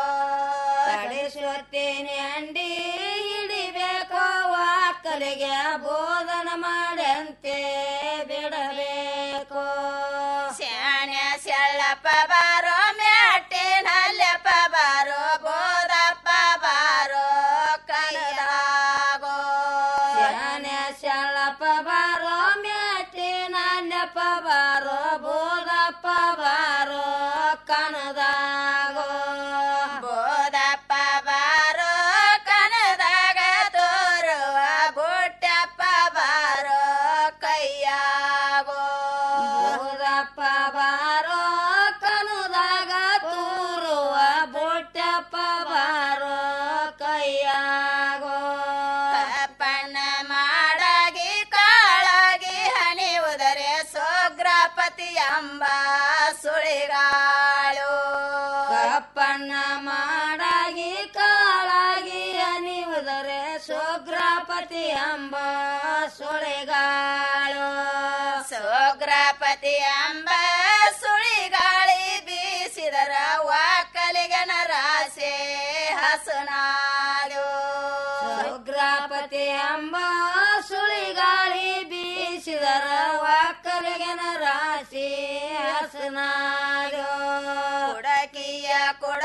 ಕಡಿಸುತ್ತೇನೆ ಅಂಡಿ ಹಿಡಿಬೇಕು ವಾಕಲಿಗೆ ಬೋಧನ ಮಾಡ್ಯಂತೆ ಬಿಡಬೇಕು ಶಾಣ್ಯ ಸೆಳ್ಳಪ್ಪ ಬಾರೋ ಮ್ಯಾಟಿನಲ್ಲಪ್ಪ ಬಾರೋ ಬೋದಪ್ಪ ಬಾರೋ ಕೈಯಾಗೋ ಶಾಣ್ಯ ಸೆಳ್ಳಪ್ಪ ಬಾರೋ ಮ್ಯಾಟಿನಲ್ಲಪ್ಪ ಬಾರೋ ಬೋದಪ್ಪ ಬಾರೋ ಕನದಾಗೋ ಬೋದಪ್ಪ ಬಾರೋ ಕನದಾಗ ತೋರುವ ಬುಟ್ಟಪ್ಪ ಬಾರೋ ಕೈಯಾಗೋ ಬೋದಪ್ಪ ಬಾರೋ ಕನುದಾಗ ತೂರುವ ಬುಟ್ಟಪ್ಪ ಬಾರೋ ಕೈಯಾಗೋ ಕಪ್ಪಣ್ಣ ಮಾಡಾಗಿ ಕಾಳಾಗಿ ಹಣಿವುದರೆ ಸೋಗ್ರಪತಿ ಅಂಬ ಸುಳಿಗಾಳು ಕಪ್ಪಣ್ಣ ಮಾಡಾಗಿ ಕಾಳಾಗಿ ಹನಿವುದರೆ ಸೋಗ್ರಪತಿ ಅಂಬ ಸುಳಿಗಾಳು ಸೋಗ್ರಪತಿ ಅಂಬ ಸುಳಿಗಾಳಿ ಬೀಸಿದರ ವಾಕಲಿಗನ ರಾಸೆ ಹಸನಾಳು ಸೋಗ್ರಪತಿ ಅಂಬ ಸುಳಿಗಾಳಿ ಬೀಸಿದರ ವಾಕಲಿಗನ ರಾಶಿ ಹಸನಾಳು ಕುಡಕಿಯ ಕೊಡ